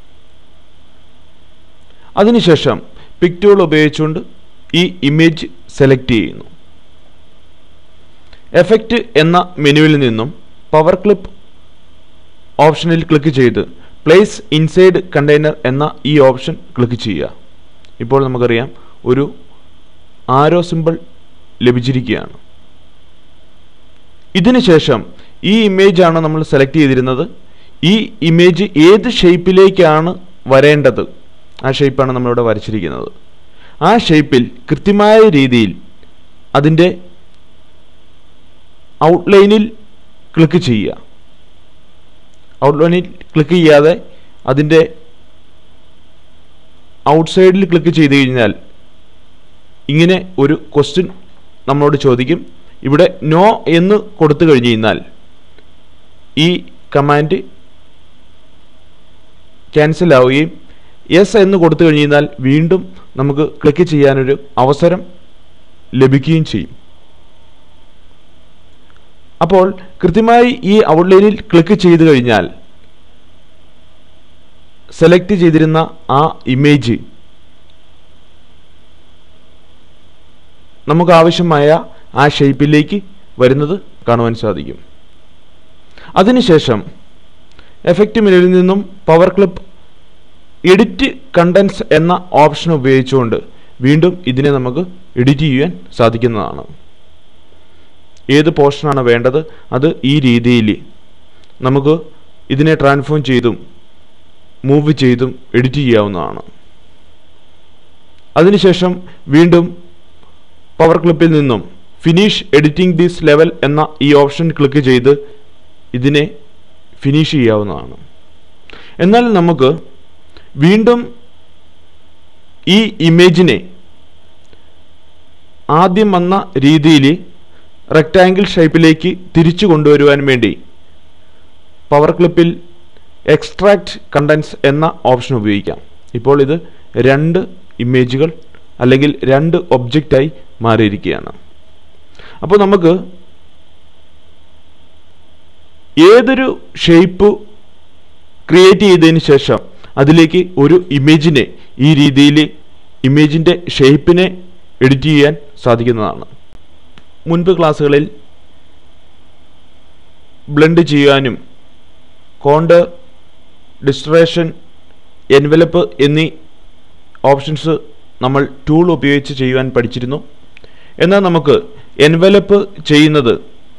അതിനുശേഷം പിക് ടൂൾ ഉപയോഗിച്ചുകൊണ്ട് ഈ ഇമേജ് സെലക്ട് ചെയ്യുന്നു എഫക്റ്റ് എന്ന മെനുവിൽ നിന്നും പവർ ക്ലിപ്പ് ഓപ്ഷനിൽ ക്ലിക്ക് ചെയ്ത് പ്ലേസ് ഇൻസൈഡ് കണ്ടെയ്നർ എന്ന ഈ ഓപ്ഷൻ ക്ലിക്ക് ചെയ്യുക ഇപ്പോൾ നമുക്കറിയാം ഒരു ആരോ സിമ്പിൾ ലഭിച്ചിരിക്കുകയാണ് ഇതിന് ശേഷം ഈ ഇമേജ് ആണ് നമ്മൾ സെലക്ട് ചെയ്തിരുന്നത് ഈ ഇമേജ് ഏത് ഷേപ്പിലേക്കാണ് വരേണ്ടത് ആ ഷേപ്പാണ് നമ്മളിവിടെ വരച്ചിരിക്കുന്നത് ആ ഷേപ്പിൽ കൃത്യമായ രീതിയിൽ അതിൻ്റെ ഔട്ട്ലൈനിൽ ക്ലിക്ക് ചെയ്യുക ഔട്ട്ലൈനിൽ ക്ലിക്ക് ചെയ്യാതെ അതിൻ്റെ ഔട്ട്സൈഡിൽ ക്ലിക്ക് ചെയ്ത് കഴിഞ്ഞാൽ ഇങ്ങനെ ഒരു ക്വസ്റ്റ്യൻ നമ്മളോട് ചോദിക്കും ഇവിടെ നോ എന്ന് കൊടുത്തു കഴിഞ്ഞ് കഴിഞ്ഞാൽ ഈ കമാൻഡ് ക്യാൻസൽ ആവുകയും യെസ് എന്ന് കൊടുത്തു കഴിഞ്ഞ് കഴിഞ്ഞാൽ വീണ്ടും നമുക്ക് ക്ലിക്ക് ചെയ്യാനൊരു അവസരം ലഭിക്കുകയും ചെയ്യും അപ്പോൾ കൃത്യമായി ഈ ഔട്ട്ലൈനിൽ ക്ലിക്ക് ചെയ്തു കഴിഞ്ഞാൽ സെലക്ട് ചെയ്തിരുന്ന ആ ഇമേജ് നമുക്ക് ആവശ്യമായ ആ ഷേപ്പിലേക്ക് വരുന്നത് കാണുവാൻ സാധിക്കും അതിനുശേഷം എഫക്റ്റ് മെനുവിൽ നിന്നും പവർ ക്ലിപ്പ് എഡിറ്റ് കണ്ടൻസ് എന്ന ഓപ്ഷൻ ഉപയോഗിച്ചുകൊണ്ട് വീണ്ടും ഇതിനെ നമുക്ക് എഡിറ്റ് ചെയ്യാൻ സാധിക്കുന്നതാണ് ഏത് പോർഷനാണ് വേണ്ടത് അത് ഈ രീതിയിൽ നമുക്ക് ഇതിനെ ട്രാൻസ്ഫോം ചെയ്തും മൂവ് ചെയ്തും എഡിറ്റ് ചെയ്യാവുന്നതാണ് അതിനുശേഷം വീണ്ടും പവർ ക്ലിപ്പിൽ നിന്നും ഫിനിഷ് എഡിറ്റിംഗ് ദിസ് ലെവൽ എന്ന ഈ ഓപ്ഷൻ ക്ലിക്ക് ചെയ്ത് ഇതിനെ ഫിനിഷ് ചെയ്യാവുന്നതാണ് എന്നാൽ നമുക്ക് വീണ്ടും ഈ ഇമേജിനെ ആദ്യം വന്ന രീതിയിൽ റെക്റ്റാങ്കിൾ ഷേപ്പിലേക്ക് തിരിച്ചു കൊണ്ടുവരുവാൻ വേണ്ടി പവർ ക്ലിപ്പിൽ എക്സ്ട്രാക്റ്റ് കണ്ടൻസ് എന്ന ഓപ്ഷൻ ഉപയോഗിക്കാം ഇപ്പോൾ ഇത് രണ്ട് ഇമേജുകൾ അല്ലെങ്കിൽ രണ്ട് ഒബ്ജക്റ്റായി മാറിയിരിക്കുകയാണ് അപ്പോൾ നമുക്ക് ഏതൊരു ഷേപ്പ് ക്രിയേറ്റ് ചെയ്തതിന് ശേഷം അതിലേക്ക് ഒരു ഇമേജിനെ ഈ രീതിയിൽ ഇമേജിൻ്റെ ഷേപ്പിനെ എഡിറ്റ് ചെയ്യാൻ സാധിക്കുന്നതാണ് മുൻപ് ക്ലാസ്സുകളിൽ ബ്ലെൻഡ് ചെയ്യാനും കോണ്ടർ ഡിസ്ട്രേഷൻ എൻവലപ്പ് എന്നീ ഓപ്ഷൻസ് നമ്മൾ ടൂൾ ഉപയോഗിച്ച് ചെയ്യുവാൻ പഠിച്ചിരുന്നു എന്നാൽ നമുക്ക് എൻവലപ്പ് ചെയ്യുന്നത്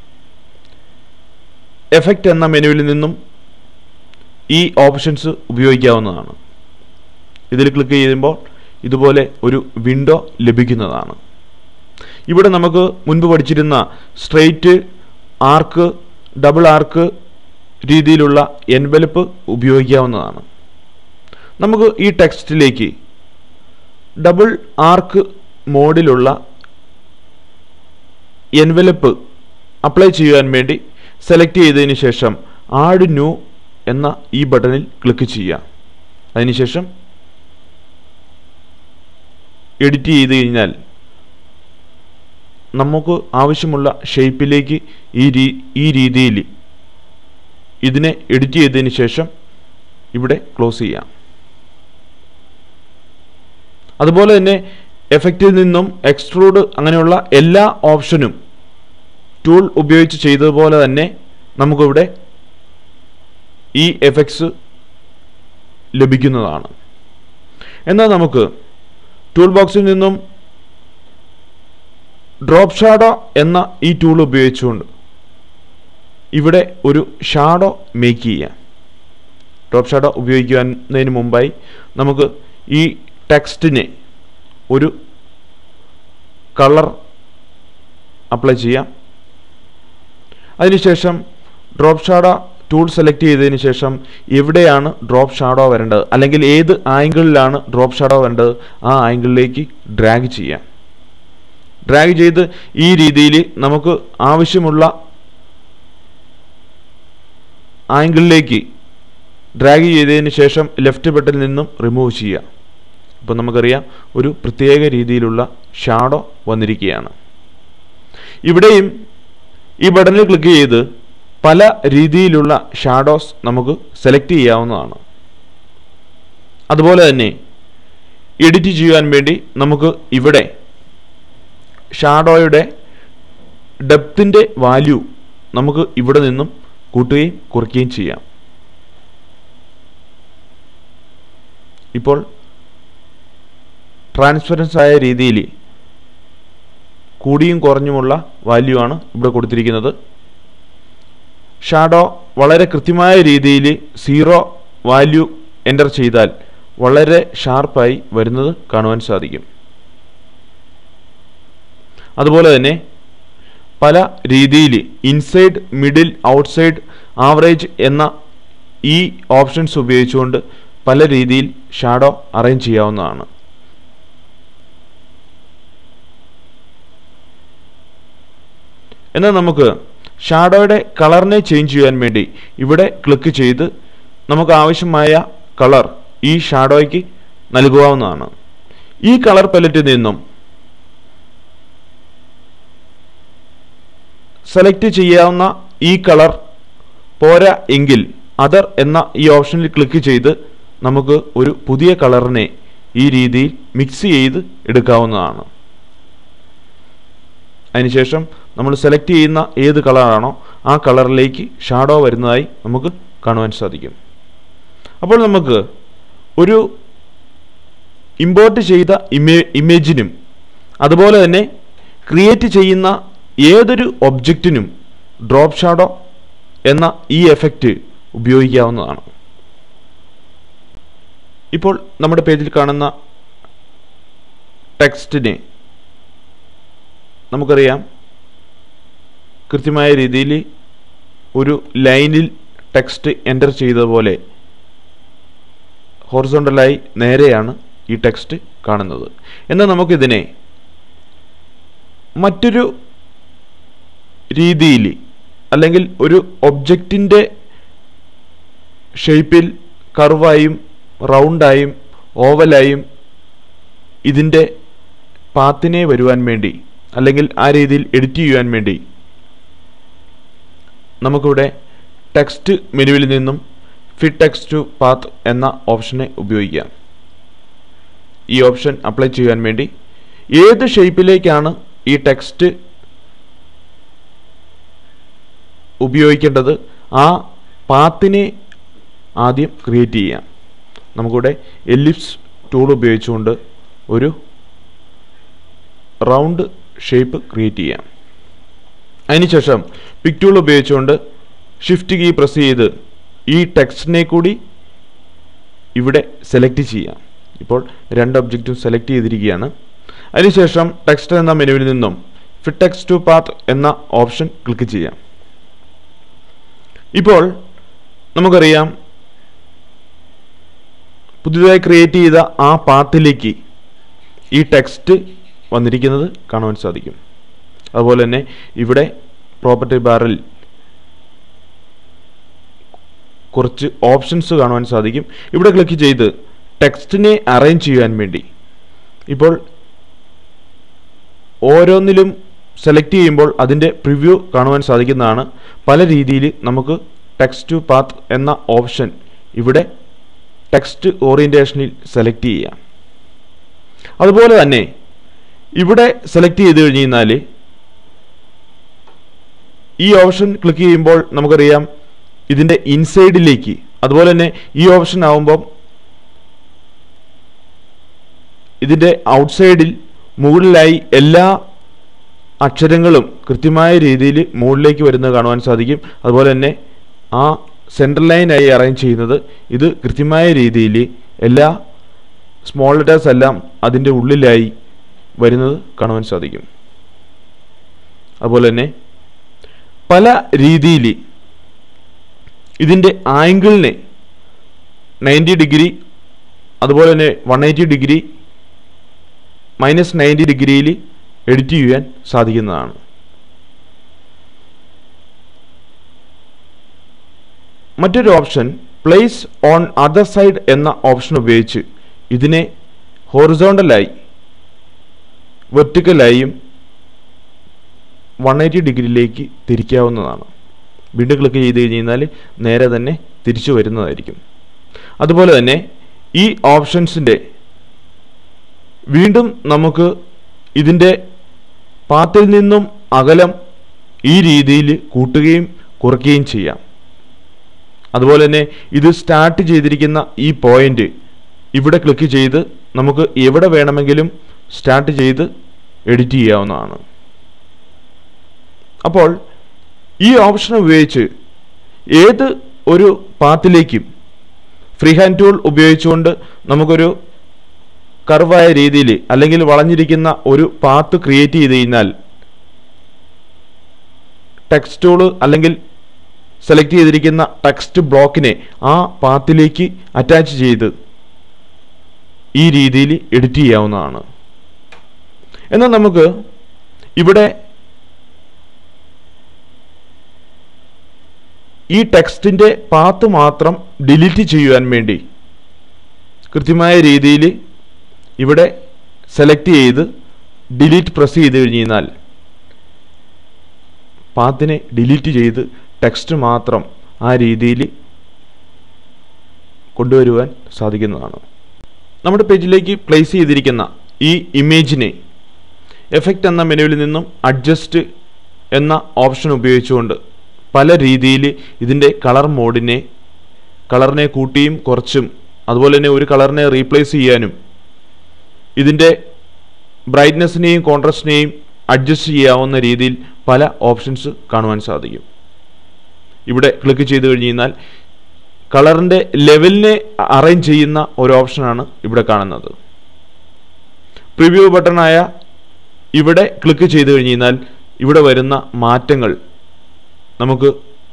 എഫക്റ്റ് എന്ന മെനുവിൽ നിന്നും ഈ ഓപ്ഷൻസ് ഉപയോഗിക്കാവുന്നതാണ് ഇതിൽ ക്ലിക്ക് ചെയ്യുമ്പോൾ ഇതുപോലെ ഒരു വിൻഡോ ലഭിക്കുന്നതാണ് ഇവിടെ നമുക്ക് മുൻപ് പഠിച്ചിരുന്ന സ്ട്രെയിറ്റ് ആർക്ക് ഡബിൾ ആർക്ക് രീതിയിലുള്ള എൻവലപ്പ് ഉപയോഗിക്കാവുന്നതാണ് നമുക്ക് ഈ ടെക്സ്റ്റിലേക്ക് ഡബിൾ ആർക്ക് മോഡിലുള്ള എൻവലപ്പ് അപ്ലൈ ചെയ്യുവാൻ വേണ്ടി സെലക്ട് ചെയ്തതിന് ശേഷം ആഡ് ന്യൂ എന്ന ഈ ബട്ടണിൽ ക്ലിക്ക് ചെയ്യുക അതിനുശേഷം എഡിറ്റ് ചെയ്ത് കഴിഞ്ഞാൽ നമുക്ക് ആവശ്യമുള്ള ഷേപ്പിലേക്ക് ഈ രീ ഈ രീതിയിൽ ഇതിനെ എഡിറ്റ് ചെയ്തതിന് ശേഷം ഇവിടെ ക്ലോസ് ചെയ്യാം അതുപോലെ തന്നെ എഫക്റ്റിൽ നിന്നും എക്സ്ട്രൂഡ് അങ്ങനെയുള്ള എല്ലാ ഓപ്ഷനും ടൂൾ ഉപയോഗിച്ച് ചെയ്തതുപോലെ തന്നെ നമുക്കിവിടെ ഈ എഫക്ട്സ് ലഭിക്കുന്നതാണ് എന്നാൽ നമുക്ക് ടൂൾ ബോക്സിൽ നിന്നും ഡ്രോപ്പ് ഷാഡോ എന്ന ഈ ടൂൾ ഉപയോഗിച്ചുകൊണ്ട് ഇവിടെ ഒരു ഷാഡോ മേക്ക് ചെയ്യാം ഡ്രോപ്പ് ഷാഡോ ഉപയോഗിക്കുന്നതിന് മുമ്പായി നമുക്ക് ഈ ടെക്സ്റ്റിനെ ഒരു കളർ അപ്ലൈ ചെയ്യാം അതിനുശേഷം ഡ്രോപ്പ് ഷാഡോ ടൂൾ സെലക്ട് ചെയ്തതിന് ശേഷം എവിടെയാണ് ഡ്രോപ്പ് ഷാഡോ വരേണ്ടത് അല്ലെങ്കിൽ ഏത് ആംഗിളിലാണ് ഡ്രോപ്പ് ഷാഡോ വരേണ്ടത് ആ ആംഗിളിലേക്ക് ഡ്രാഗ് ചെയ്യാം ഡ്രാഗ് ചെയ്ത് ഈ രീതിയിൽ നമുക്ക് ആവശ്യമുള്ള ആംഗിളിലേക്ക് ഡ്രാഗ് ചെയ്തതിന് ശേഷം ലെഫ്റ്റ് ബട്ടണിൽ നിന്നും റിമൂവ് ചെയ്യുക ഇപ്പോൾ നമുക്കറിയാം ഒരു പ്രത്യേക രീതിയിലുള്ള ഷാഡോ വന്നിരിക്കുകയാണ് ഇവിടെയും ഈ ബട്ടണിൽ ക്ലിക്ക് ചെയ്ത് പല രീതിയിലുള്ള ഷാഡോസ് നമുക്ക് സെലക്ട് ചെയ്യാവുന്നതാണ് അതുപോലെ തന്നെ എഡിറ്റ് ചെയ്യാൻ വേണ്ടി നമുക്ക് ഇവിടെ ഷാഡോയുടെ ഡെപ്തിൻ്റെ വാല്യൂ നമുക്ക് ഇവിടെ നിന്നും കൂട്ടുകയും കുറയ്ക്കുകയും ചെയ്യാം ഇപ്പോൾ ട്രാൻസ്പെറൻസ് ആയ രീതിയിൽ കൂടിയും കുറഞ്ഞുമുള്ള വാല്യൂ ആണ് ഇവിടെ കൊടുത്തിരിക്കുന്നത് ഷാഡോ വളരെ കൃത്യമായ രീതിയിൽ സീറോ വാല്യൂ എൻ്റർ ചെയ്താൽ വളരെ ഷാർപ്പായി വരുന്നത് കാണുവാൻ സാധിക്കും അതുപോലെ തന്നെ പല രീതിയിൽ ഇൻസൈഡ് മിഡിൽ ഔട്ട്സൈഡ് ആവറേജ് എന്ന ഈ ഓപ്ഷൻസ് ഉപയോഗിച്ചുകൊണ്ട് പല രീതിയിൽ ഷാഡോ അറേഞ്ച് ചെയ്യാവുന്നതാണ് എന്നാൽ നമുക്ക് ഷാഡോയുടെ കളറിനെ ചേഞ്ച് ചെയ്യാൻ വേണ്ടി ഇവിടെ ക്ലിക്ക് ചെയ്ത് നമുക്ക് ആവശ്യമായ കളർ ഈ ഷാഡോയ്ക്ക് നൽകുവാവുന്നതാണ് ഈ കളർ പലറ്റിൽ നിന്നും സെലക്ട് ചെയ്യാവുന്ന ഈ കളർ പോരാ എങ്കിൽ അതർ എന്ന ഈ ഓപ്ഷനിൽ ക്ലിക്ക് ചെയ്ത് നമുക്ക് ഒരു പുതിയ കളറിനെ ഈ രീതിയിൽ മിക്സ് ചെയ്ത് എടുക്കാവുന്നതാണ് അതിനുശേഷം നമ്മൾ സെലക്ട് ചെയ്യുന്ന ഏത് കളറാണോ ആ കളറിലേക്ക് ഷാഡോ വരുന്നതായി നമുക്ക് കാണുവാൻ സാധിക്കും അപ്പോൾ നമുക്ക് ഒരു ഇമ്പോർട്ട് ചെയ്ത ഇമേ ഇമേജിനും അതുപോലെ തന്നെ ക്രിയേറ്റ് ചെയ്യുന്ന ഏതൊരു ഒബ്ജക്റ്റിനും ഡ്രോപ്പ് ഷാഡോ എന്ന ഈ എഫക്റ്റ് ഉപയോഗിക്കാവുന്നതാണ് ഇപ്പോൾ നമ്മുടെ പേജിൽ കാണുന്ന ടെക്സ്റ്റിനെ നമുക്കറിയാം കൃത്യമായ രീതിയിൽ ഒരു ലൈനിൽ ടെക്സ്റ്റ് എൻ്റർ ചെയ്തതുപോലെ ഹോറിസോണ്ടലായി നേരെയാണ് ഈ ടെക്സ്റ്റ് കാണുന്നത് എന്നാൽ നമുക്കിതിനെ മറ്റൊരു രീതിയിൽ അല്ലെങ്കിൽ ഒരു ഒബ്ജക്റ്റിൻ്റെ ഷേപ്പിൽ കർവായും റൗണ്ടായും ഓവലായും ഇതിൻ്റെ പാത്തിനെ വരുവാൻ വേണ്ടി അല്ലെങ്കിൽ ആ രീതിയിൽ എഡിറ്റ് ചെയ്യുവാൻ വേണ്ടി നമുക്കിവിടെ ടെക്സ്റ്റ് മെനുവിൽ നിന്നും ഫിറ്റ് ടെക്സ്റ്റ് ടു പാത്ത് എന്ന ഓപ്ഷനെ ഉപയോഗിക്കാം ഈ ഓപ്ഷൻ അപ്ലൈ ചെയ്യാൻ വേണ്ടി ഏത് ഷേപ്പിലേക്കാണ് ഈ ടെക്സ്റ്റ് ഉപയോഗിക്കേണ്ടത് ആ പാത്തിനെ ആദ്യം ക്രിയേറ്റ് ചെയ്യാം നമുക്കിവിടെ എലിപ്സ് ടൂൾ ഉപയോഗിച്ചുകൊണ്ട് ഒരു റൗണ്ട് ഷേപ്പ് ക്രിയേറ്റ് ചെയ്യാം അതിനുശേഷം പിക് ടൂൾ ഉപയോഗിച്ചുകൊണ്ട് ഷിഫ്റ്റ് കീ പ്രസ് ചെയ്ത് ഈ ടെക്സ്റ്റിനെ കൂടി ഇവിടെ സെലക്ട് ചെയ്യാം ഇപ്പോൾ രണ്ട് ഒബ്ജക്റ്റും സെലക്ട് ചെയ്തിരിക്കുകയാണ് അതിനുശേഷം ടെക്സ്റ്റ് എന്ന മെനുവിൽ നിന്നും ഫിറ്റ് ടെക്സ്റ്റ് ടു പാത്ത് എന്ന ഓപ്ഷൻ ക്ലിക്ക് ചെയ്യാം ഇപ്പോൾ നമുക്കറിയാം പുതിയതായി ക്രിയേറ്റ് ചെയ്ത ആ പാത്തിലേക്ക് ഈ ടെക്സ്റ്റ് വന്നിരിക്കുന്നത് കാണുവാൻ സാധിക്കും അതുപോലെ തന്നെ ഇവിടെ പ്രോപ്പർട്ടി ബാറിൽ കുറച്ച് ഓപ്ഷൻസ് കാണുവാൻ സാധിക്കും ഇവിടെ ക്ലിക്ക് ചെയ്ത് ടെക്സ്റ്റിനെ അറേഞ്ച് ചെയ്യാൻ വേണ്ടി ഇപ്പോൾ ഓരോന്നിലും സെലക്ട് ചെയ്യുമ്പോൾ അതിൻ്റെ പ്രിവ്യൂ കാണുവാൻ സാധിക്കുന്നതാണ് പല രീതിയിൽ നമുക്ക് ടെക്സ്റ്റ് ടു പാത്ത് എന്ന ഓപ്ഷൻ ഇവിടെ ടെക്സ്റ്റ് ഓറിയൻറ്റേഷനിൽ സെലക്ട് ചെയ്യാം അതുപോലെ തന്നെ ഇവിടെ സെലക്ട് ചെയ്ത് കഴിഞ്ഞ് കഴിഞ്ഞാൽ ഈ ഓപ്ഷൻ ക്ലിക്ക് ചെയ്യുമ്പോൾ നമുക്കറിയാം ഇതിൻ്റെ ഇൻസൈഡിലേക്ക് അതുപോലെ തന്നെ ഈ ഓപ്ഷൻ ആവുമ്പം ഇതിൻ്റെ ഔട്ട്സൈഡിൽ മുകളിലായി എല്ലാ അക്ഷരങ്ങളും കൃത്യമായ രീതിയിൽ മുകളിലേക്ക് വരുന്നത് കാണുവാൻ സാധിക്കും അതുപോലെ തന്നെ ആ സെൻട്രൽ ലൈനായി അറേഞ്ച് ചെയ്യുന്നത് ഇത് കൃത്യമായ രീതിയിൽ എല്ലാ സ്മോൾ ലെറ്റേഴ്സ് എല്ലാം അതിൻ്റെ ഉള്ളിലായി വരുന്നത് കാണുവാൻ സാധിക്കും അതുപോലെ തന്നെ പല രീതിയിൽ ഇതിൻ്റെ ആംഗിളിനെ നയൻറ്റി ഡിഗ്രി അതുപോലെ തന്നെ one eighty degree minus ninety ഡിഗ്രിയിൽ എഡിറ്റ് ചെയ്യാൻ സാധിക്കുന്നതാണ് മറ്റൊരു option place on other side എന്ന ഓപ്ഷൻ ഉപയോഗിച്ച് ഇതിനെ ഹോറിസോണ്ടലായി വെർട്ടിക്കലായും വൺ എയ്റ്റി ഡിഗ്രിയിലേക്ക് തിരിക്കാവുന്നതാണ് വീണ്ടും ക്ലിക്ക് ചെയ്ത് കഴിഞ്ഞാൽ നേരെ തന്നെ തിരിച്ചു വരുന്നതായിരിക്കും അതുപോലെ തന്നെ ഈ ഓപ്ഷൻസിൻ്റെ വീണ്ടും നമുക്ക് ഇതിൻ്റെ പാത്തിൽ നിന്നും അകലം ഈ രീതിയിൽ കൂട്ടുകയും കുറയ്ക്കുകയും ചെയ്യാം അതുപോലെ തന്നെ ഇത് സ്റ്റാർട്ട് ചെയ്തിരിക്കുന്ന ഈ പോയിന്റ് ഇവിടെ ക്ലിക്ക് ചെയ്ത് നമുക്ക് എവിടെ വേണമെങ്കിലും സ്റ്റാർട്ട് ചെയ്ത് എഡിറ്റ് ചെയ്യാവുന്നതാണ് അപ്പോൾ ഈ ഓപ്ഷൻ ഉപയോഗിച്ച് ഏത് ഒരു പാത്തിലേക്കും ഫ്രീ ഹാൻഡ് ടൂൾ ഉപയോഗിച്ചുകൊണ്ട് നമുക്കൊരു കർവായ രീതിയിൽ അല്ലെങ്കിൽ വളഞ്ഞിരിക്കുന്ന ഒരു പാത്ത് ക്രിയേറ്റ് ചെയ്ത് കഴിഞ്ഞാൽ ടെക്സ്റ്റ് ടൂൾ അല്ലെങ്കിൽ സെലക്ട് ചെയ്തിരിക്കുന്ന ടെക്സ്റ്റ് ബ്ലോക്കിനെ ആ പാത്തിലേക്ക് അറ്റാച്ച് ചെയ്ത് ഈ രീതിയിൽ എഡിറ്റ് ചെയ്യാവുന്നതാണ് എന്നാൽ നമുക്ക് ഇവിടെ ഈ ടെക്സ്റ്റിൻ്റെ പാത്ത് മാത്രം ഡിലീറ്റ് ചെയ്യുവാൻ വേണ്ടി കൃത്യമായ രീതിയിൽ ഇവിടെ സെലക്ട് ചെയ്ത് ഡിലീറ്റ് പ്രസ് ചെയ്ത് കഴിഞ്ഞാൽ പാത്തിനെ ഡിലീറ്റ് ചെയ്ത് ടെക്സ്റ്റ് മാത്രം ആ രീതിയിൽ കൊണ്ടുവരുവാൻ സാധിക്കുന്നതാണ് നമ്മുടെ പേജിലേക്ക് പ്ലേസ് ചെയ്തിരിക്കുന്ന ഈ ഇമേജിനെ എഫക്റ്റ് എന്ന മെനുവിൽ നിന്നും അഡ്ജസ്റ്റ് എന്ന ഓപ്ഷൻ ഉപയോഗിച്ചുകൊണ്ട് പല രീതിയിൽ ഇതിൻ്റെ കളർ മോഡിനെ കളറിനെ കൂട്ടിയും കുറച്ചും അതുപോലെ തന്നെ ഒരു കളറിനെ റീപ്ലേസ് ചെയ്യാനും ഇതിൻ്റെ ബ്രൈറ്റ്നെസ്സിനെയും കോൺട്രസ്റ്റിനെയും അഡ്ജസ്റ്റ് ചെയ്യാവുന്ന രീതിയിൽ പല ഓപ്ഷൻസ് കാണുവാൻ സാധിക്കും ഇവിടെ ക്ലിക്ക് ചെയ്ത് കഴിഞ്ഞ് കഴിഞ്ഞാൽ കളറിൻ്റെ ലെവലിനെ അറേഞ്ച് ചെയ്യുന്ന ഒരു ഓപ്ഷനാണ് ഇവിടെ കാണുന്നത് പ്രിവ്യൂ ബട്ടണായ ഇവിടെ ക്ലിക്ക് ചെയ്ത് കഴിഞ്ഞ് കഴിഞ്ഞാൽ ഇവിടെ വരുന്ന മാറ്റങ്ങൾ നമുക്ക്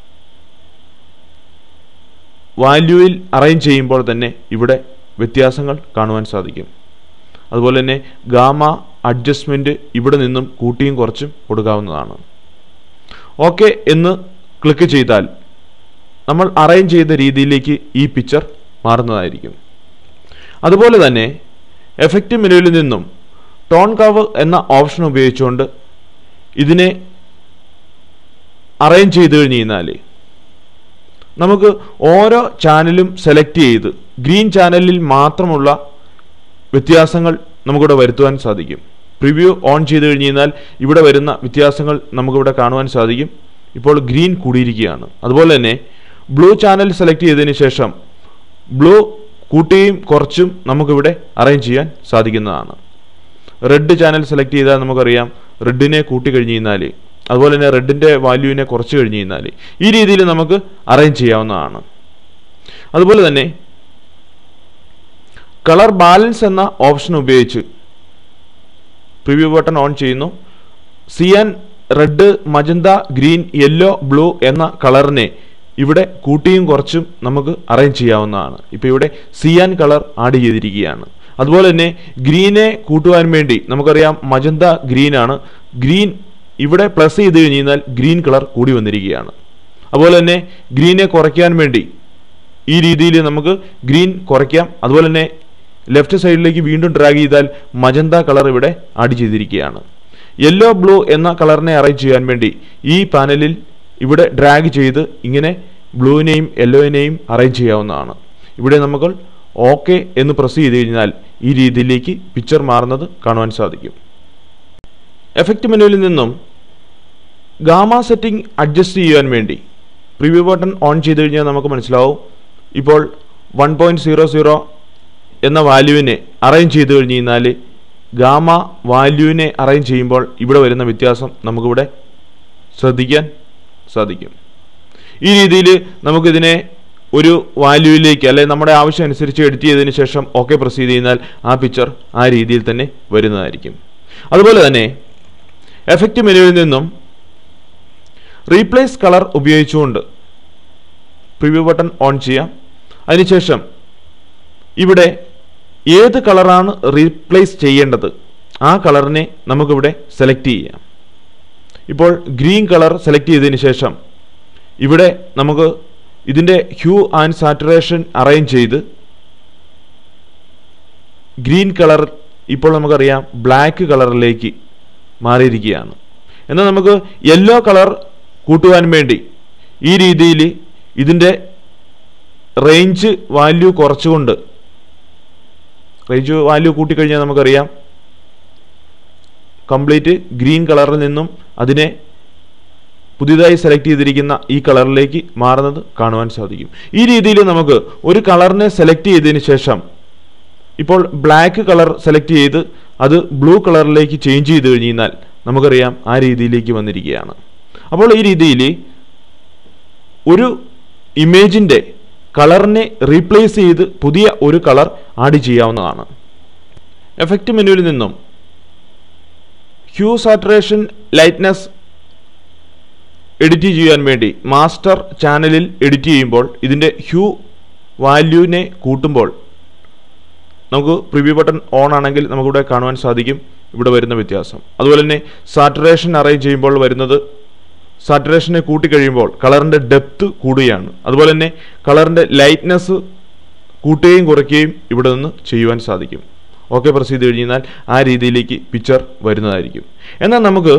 വാല്യൂവിൽ അറേഞ്ച് ചെയ്യുമ്പോൾ തന്നെ ഇവിടെ വ്യത്യാസങ്ങൾ കാണുവാൻ സാധിക്കും അതുപോലെ തന്നെ ഗാമ അഡ്ജസ്റ്റ്മെൻറ്റ് ഇവിടെ നിന്നും കൂട്ടിയും കുറച്ചും കൊടുക്കാവുന്നതാണ് ഓക്കെ എന്ന് ക്ലിക്ക് ചെയ്താൽ നമ്മൾ അറേഞ്ച് ചെയ്ത രീതിയിലേക്ക് ഈ പിക്ചർ മാറുന്നതായിരിക്കും അതുപോലെ തന്നെ എഫക്റ്റ് മെനുവിൽ നിന്നും ടോൺ കവ് എന്ന ഓപ്ഷൻ ഉപയോഗിച്ചുകൊണ്ട് ഇതിനെ അറേഞ്ച് ചെയ്ത് കഴിഞ്ഞ് കഴിഞ്ഞാൽ നമുക്ക് ഓരോ ചാനലും സെലക്ട് ചെയ്ത് ഗ്രീൻ ചാനലിൽ മാത്രമുള്ള വ്യത്യാസങ്ങൾ നമുക്കിവിടെ വരുത്തുവാൻ സാധിക്കും പ്രിവ്യൂ ഓൺ ചെയ്ത് കഴിഞ്ഞ് കഴിഞ്ഞാൽ ഇവിടെ വരുന്ന വ്യത്യാസങ്ങൾ നമുക്കിവിടെ കാണുവാൻ സാധിക്കും ഇപ്പോൾ ഗ്രീൻ കൂടിയിരിക്കുകയാണ് അതുപോലെ തന്നെ ബ്ലൂ ചാനൽ സെലക്ട് ചെയ്തതിന് ശേഷം ബ്ലൂ കൂട്ടിയും കുറച്ചും നമുക്കിവിടെ അറേഞ്ച് ചെയ്യാൻ സാധിക്കുന്നതാണ് റെഡ് ചാനൽ സെലക്ട് ചെയ്താൽ നമുക്കറിയാം റെഡിനെ കൂട്ടി കഴിഞ്ഞ് കഴിഞ്ഞാൽ അതുപോലെ തന്നെ റെഡിൻ്റെ വാല്യൂവിനെ കുറച്ച് കഴിഞ്ഞ് കഴിഞ്ഞാൽ ഈ രീതിയിൽ നമുക്ക് അറേഞ്ച് ചെയ്യാവുന്നതാണ് അതുപോലെ തന്നെ കളർ ബാലൻസ് എന്ന ഓപ്ഷൻ ഉപയോഗിച്ച് പ്രിവ്യൂ ബട്ടൺ ഓൺ ചെയ്യുന്നു cyan red magenta green yellow blue എന്ന കളറിനെ ഇവിടെ കൂട്ടിയും കുറച്ചും നമുക്ക് അറേഞ്ച് ചെയ്യാവുന്നതാണ് ഇപ്പോൾ ഇവിടെ സിയാൻ കളർ ആഡ് ചെയ്തിരിക്കുകയാണ് അതുപോലെ തന്നെ ഗ്രീനെ കൂട്ടുവാൻ വേണ്ടി നമുക്കറിയാം മജന്ത ഗ്രീൻ ആണ് ഗ്രീൻ ഇവിടെ പ്ലസ് ചെയ്ത് കഴിഞ്ഞാൽ ഗ്രീൻ കളർ കൂടി വന്നിരിക്കുകയാണ് അതുപോലെ തന്നെ ഗ്രീനെ കുറയ്ക്കാൻ വേണ്ടി ഈ രീതിയിൽ നമുക്ക് ഗ്രീൻ കുറയ്ക്കാം അതുപോലെ തന്നെ ലെഫ്റ്റ് സൈഡിലേക്ക് വീണ്ടും ഡ്രാഗ് ചെയ്താൽ മജന്ത കളർ ഇവിടെ ആഡ് ചെയ്തിരിക്കുകയാണ് യെല്ലോ ബ്ലൂ എന്ന കളറിനെ അറേഞ്ച് ചെയ്യാൻ വേണ്ടി ഈ പാനലിൽ ഇവിടെ ഡ്രാഗ് ചെയ്ത് ഇങ്ങനെ ബ്ലൂവിനെയും യെല്ലോയിനെയും അറേഞ്ച് ചെയ്യാവുന്നതാണ് ഇവിടെ നമുക്ക് ഓക്കെ എന്ന് പ്രസ് ചെയ്ത് കഴിഞ്ഞാൽ ഈ രീതിയിലേക്ക് പിക്ചർ മാറുന്നത് കാണുവാൻ സാധിക്കും എഫക്റ്റ് മെനുവിൽ നിന്നും ഗാമ സെറ്റിംഗ് അഡ്ജസ്റ്റ് ചെയ്യാൻ വേണ്ടി പ്രിവ്യൂ ബട്ടൺ ഓൺ ചെയ്ത് കഴിഞ്ഞാൽ നമുക്ക് മനസ്സിലാവും ഇപ്പോൾ വൺ പോയിൻറ്റ് സീറോ സീറോ എന്ന വാല്യൂവിനെ അറേഞ്ച് ചെയ്ത് കഴിഞ്ഞ് കഴിഞ്ഞാൽ ഗാമ വാല്യൂവിനെ അറേഞ്ച് ചെയ്യുമ്പോൾ ഇവിടെ വരുന്ന വ്യത്യാസം നമുക്കിവിടെ ശ്രദ്ധിക്കാൻ സാധിക്കും ഈ രീതിയിൽ നമുക്കിതിനെ ഒരു വാല്യൂവിലേക്ക് അല്ലെങ്കിൽ നമ്മുടെ ആവശ്യം അനുസരിച്ച് എഡിറ്റ് ചെയ്തതിന് ശേഷം ഓക്കെ പ്രസ് ചെയ്ത് കഴിഞ്ഞാൽ ആ പിക്ചർ ആ രീതിയിൽ തന്നെ വരുന്നതായിരിക്കും അതുപോലെ തന്നെ എഫക്റ്റ് മെനുവിൽ നിന്നും റീപ്ലേസ് കളർ ഉപയോഗിച്ചുകൊണ്ട് പ്രിവ്യൂ ബട്ടൺ ഓൺ ചെയ്യാം അതിനുശേഷം ഇവിടെ ഏത് കളറാണ് റീപ്ലേസ് ചെയ്യേണ്ടത് ആ കളറിനെ നമുക്കിവിടെ സെലക്ട് ചെയ്യാം ഇപ്പോൾ ഗ്രീൻ കളർ സെലക്ട് ചെയ്തതിന് ശേഷം ഇവിടെ നമുക്ക് ഇതിൻ്റെ ഹ്യൂ ആൻഡ് സാറ്റുറേഷൻ അറേഞ്ച് ചെയ്ത് ഗ്രീൻ കളർ ഇപ്പോൾ നമുക്കറിയാം ബ്ലാക്ക് കളറിലേക്ക് മാറിയിരിക്കുകയാണ് എന്നാൽ നമുക്ക് യെല്ലോ കളർ കൂട്ടുവാൻ വേണ്ടി ഈ രീതിയിൽ ഇതിൻ്റെ റേഞ്ച് വാല്യൂ കുറച്ചുകൊണ്ട് റേഞ്ച് വാല്യൂ കൂട്ടിക്കഴിഞ്ഞാൽ നമുക്കറിയാം കംപ്ലീറ്റ് ഗ്രീൻ കളറിൽ നിന്നും അതിനെ പുതിയതായി സെലക്ട് ചെയ്തിരിക്കുന്ന ഈ കളറിലേക്ക് മാറുന്നത് കാണുവാൻ സാധിക്കും ഈ രീതിയിൽ നമുക്ക് ഒരു കളറിനെ സെലക്ട് ചെയ്തതിന് ശേഷം ഇപ്പോൾ ബ്ലാക്ക് കളർ സെലക്ട് ചെയ്ത് അത് ബ്ലൂ കളറിലേക്ക് ചേഞ്ച് ചെയ്ത് കഴിഞ്ഞാൽ നമുക്കറിയാം ആ രീതിയിലേക്ക് വന്നിരിക്കുകയാണ് അപ്പോൾ ഈ രീതിയിൽ ഒരു ഇമേജിൻ്റെ കളറിനെ റീപ്ലേസ് ചെയ്ത് പുതിയ ഒരു കളർ ആഡ് ചെയ്യാവുന്നതാണ് എഫക്റ്റ് മെനുവിൽ നിന്നും ഹ്യൂ സാറ്റുറേഷൻ ലൈറ്റ്നസ് എഡിറ്റ് ചെയ്യാൻ വേണ്ടി മാസ്റ്റർ ചാനലിൽ എഡിറ്റ് ചെയ്യുമ്പോൾ ഇതിൻ്റെ ഹ്യൂ വാല്യൂവിനെ കൂട്ടുമ്പോൾ നമുക്ക് പ്രിവ്യൂ ബട്ടൺ ഓൺ ആണെങ്കിൽ നമുക്കിവിടെ കാണുവാൻ സാധിക്കും ഇവിടെ വരുന്ന വ്യത്യാസം അതുപോലെ തന്നെ സാറ്റുറേഷൻ അറേഞ്ച് ചെയ്യുമ്പോൾ വരുന്നത് സാറ്റുറേഷനെ കൂട്ടിക്കഴിയുമ്പോൾ കളറിൻ്റെ ഡെപ്ത് കൂടുകയാണ് അതുപോലെ തന്നെ കളറിൻ്റെ ലൈറ്റ്നെസ് കൂട്ടുകയും കുറയ്ക്കുകയും ഇവിടെ നിന്ന് ചെയ്യുവാൻ സാധിക്കും ഓക്കെ പ്രസ് ചെയ്ത് കഴിഞ്ഞാൽ ആ രീതിയിലേക്ക് പിക്ചർ വരുന്നതായിരിക്കും എന്നാൽ നമുക്ക്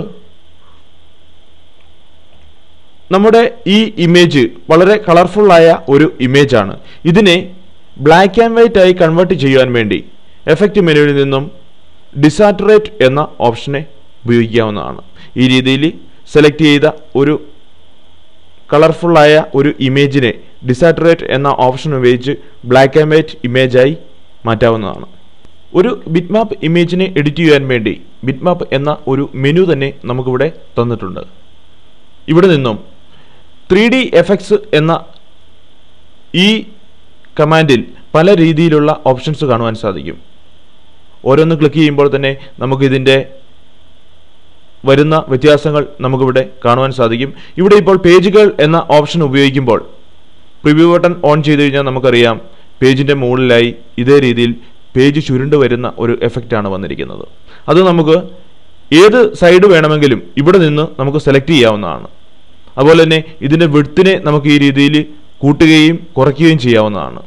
നമ്മുടെ ഈ ഇമേജ് വളരെ കളർഫുള്ളായ ഒരു ഇമേജാണ് ഇതിനെ ബ്ലാക്ക് ആൻഡ് വൈറ്റ് ആയി കൺവേർട്ട് ചെയ്യുവാൻ വേണ്ടി എഫക്റ്റ് മെനുവിൽ നിന്നും ഡിസാറ്റുറേറ്റ് എന്ന ഓപ്ഷനെ ഉപയോഗിക്കാവുന്നതാണ് ഈ രീതിയിൽ സെലക്ട് ചെയ്ത ഒരു കളർഫുള്ളായ ഒരു ഇമേജിനെ ഡിസാറ്റുറേറ്റ് എന്ന ഓപ്ഷൻ ഉപയോഗിച്ച് ബ്ലാക്ക് ആൻഡ് വൈറ്റ് ഇമേജായി മാറ്റാവുന്നതാണ് ഒരു ബിറ്റ്മാപ്പ് ഇമേജിനെ എഡിറ്റ് ചെയ്യാൻ വേണ്ടി ബിറ്റ്മാപ്പ് എന്ന ഒരു മെനു തന്നെ നമുക്കിവിടെ തന്നിട്ടുണ്ട് ഇവിടെ നിന്നും ത്രീ ഡി എഫക്ട്സ് എന്ന ഈ കമാൻഡിൽ പല രീതിയിലുള്ള ഓപ്ഷൻസ് കാണുവാൻ സാധിക്കും ഓരോന്ന് ക്ലിക്ക് ചെയ്യുമ്പോൾ തന്നെ നമുക്കിതിൻ്റെ വരുന്ന വ്യത്യാസങ്ങൾ നമുക്കിവിടെ കാണുവാൻ സാധിക്കും ഇവിടെ ഇപ്പോൾ പേജുകൾ എന്ന ഓപ്ഷൻ ഉപയോഗിക്കുമ്പോൾ പ്രിവ്യൂ ബട്ടൺ ഓൺ ചെയ്ത് കഴിഞ്ഞാൽ നമുക്കറിയാം പേജിൻ്റെ മുകളിലായി ഇതേ രീതിയിൽ പേജ് ചുരുണ്ട് വരുന്ന ഒരു എഫക്റ്റാണ് വന്നിരിക്കുന്നത് അത് നമുക്ക് ഏത് സൈഡ് വേണമെങ്കിലും ഇവിടെ നിന്ന് നമുക്ക് സെലക്ട് ചെയ്യാവുന്നതാണ് അതുപോലെ തന്നെ ഇതിൻ്റെ വിഡ്ത്തിനെ നമുക്ക് ഈ രീതിയിൽ കൂട്ടുകയും കുറയ്ക്കുകയും ചെയ്യാവുന്നതാണ്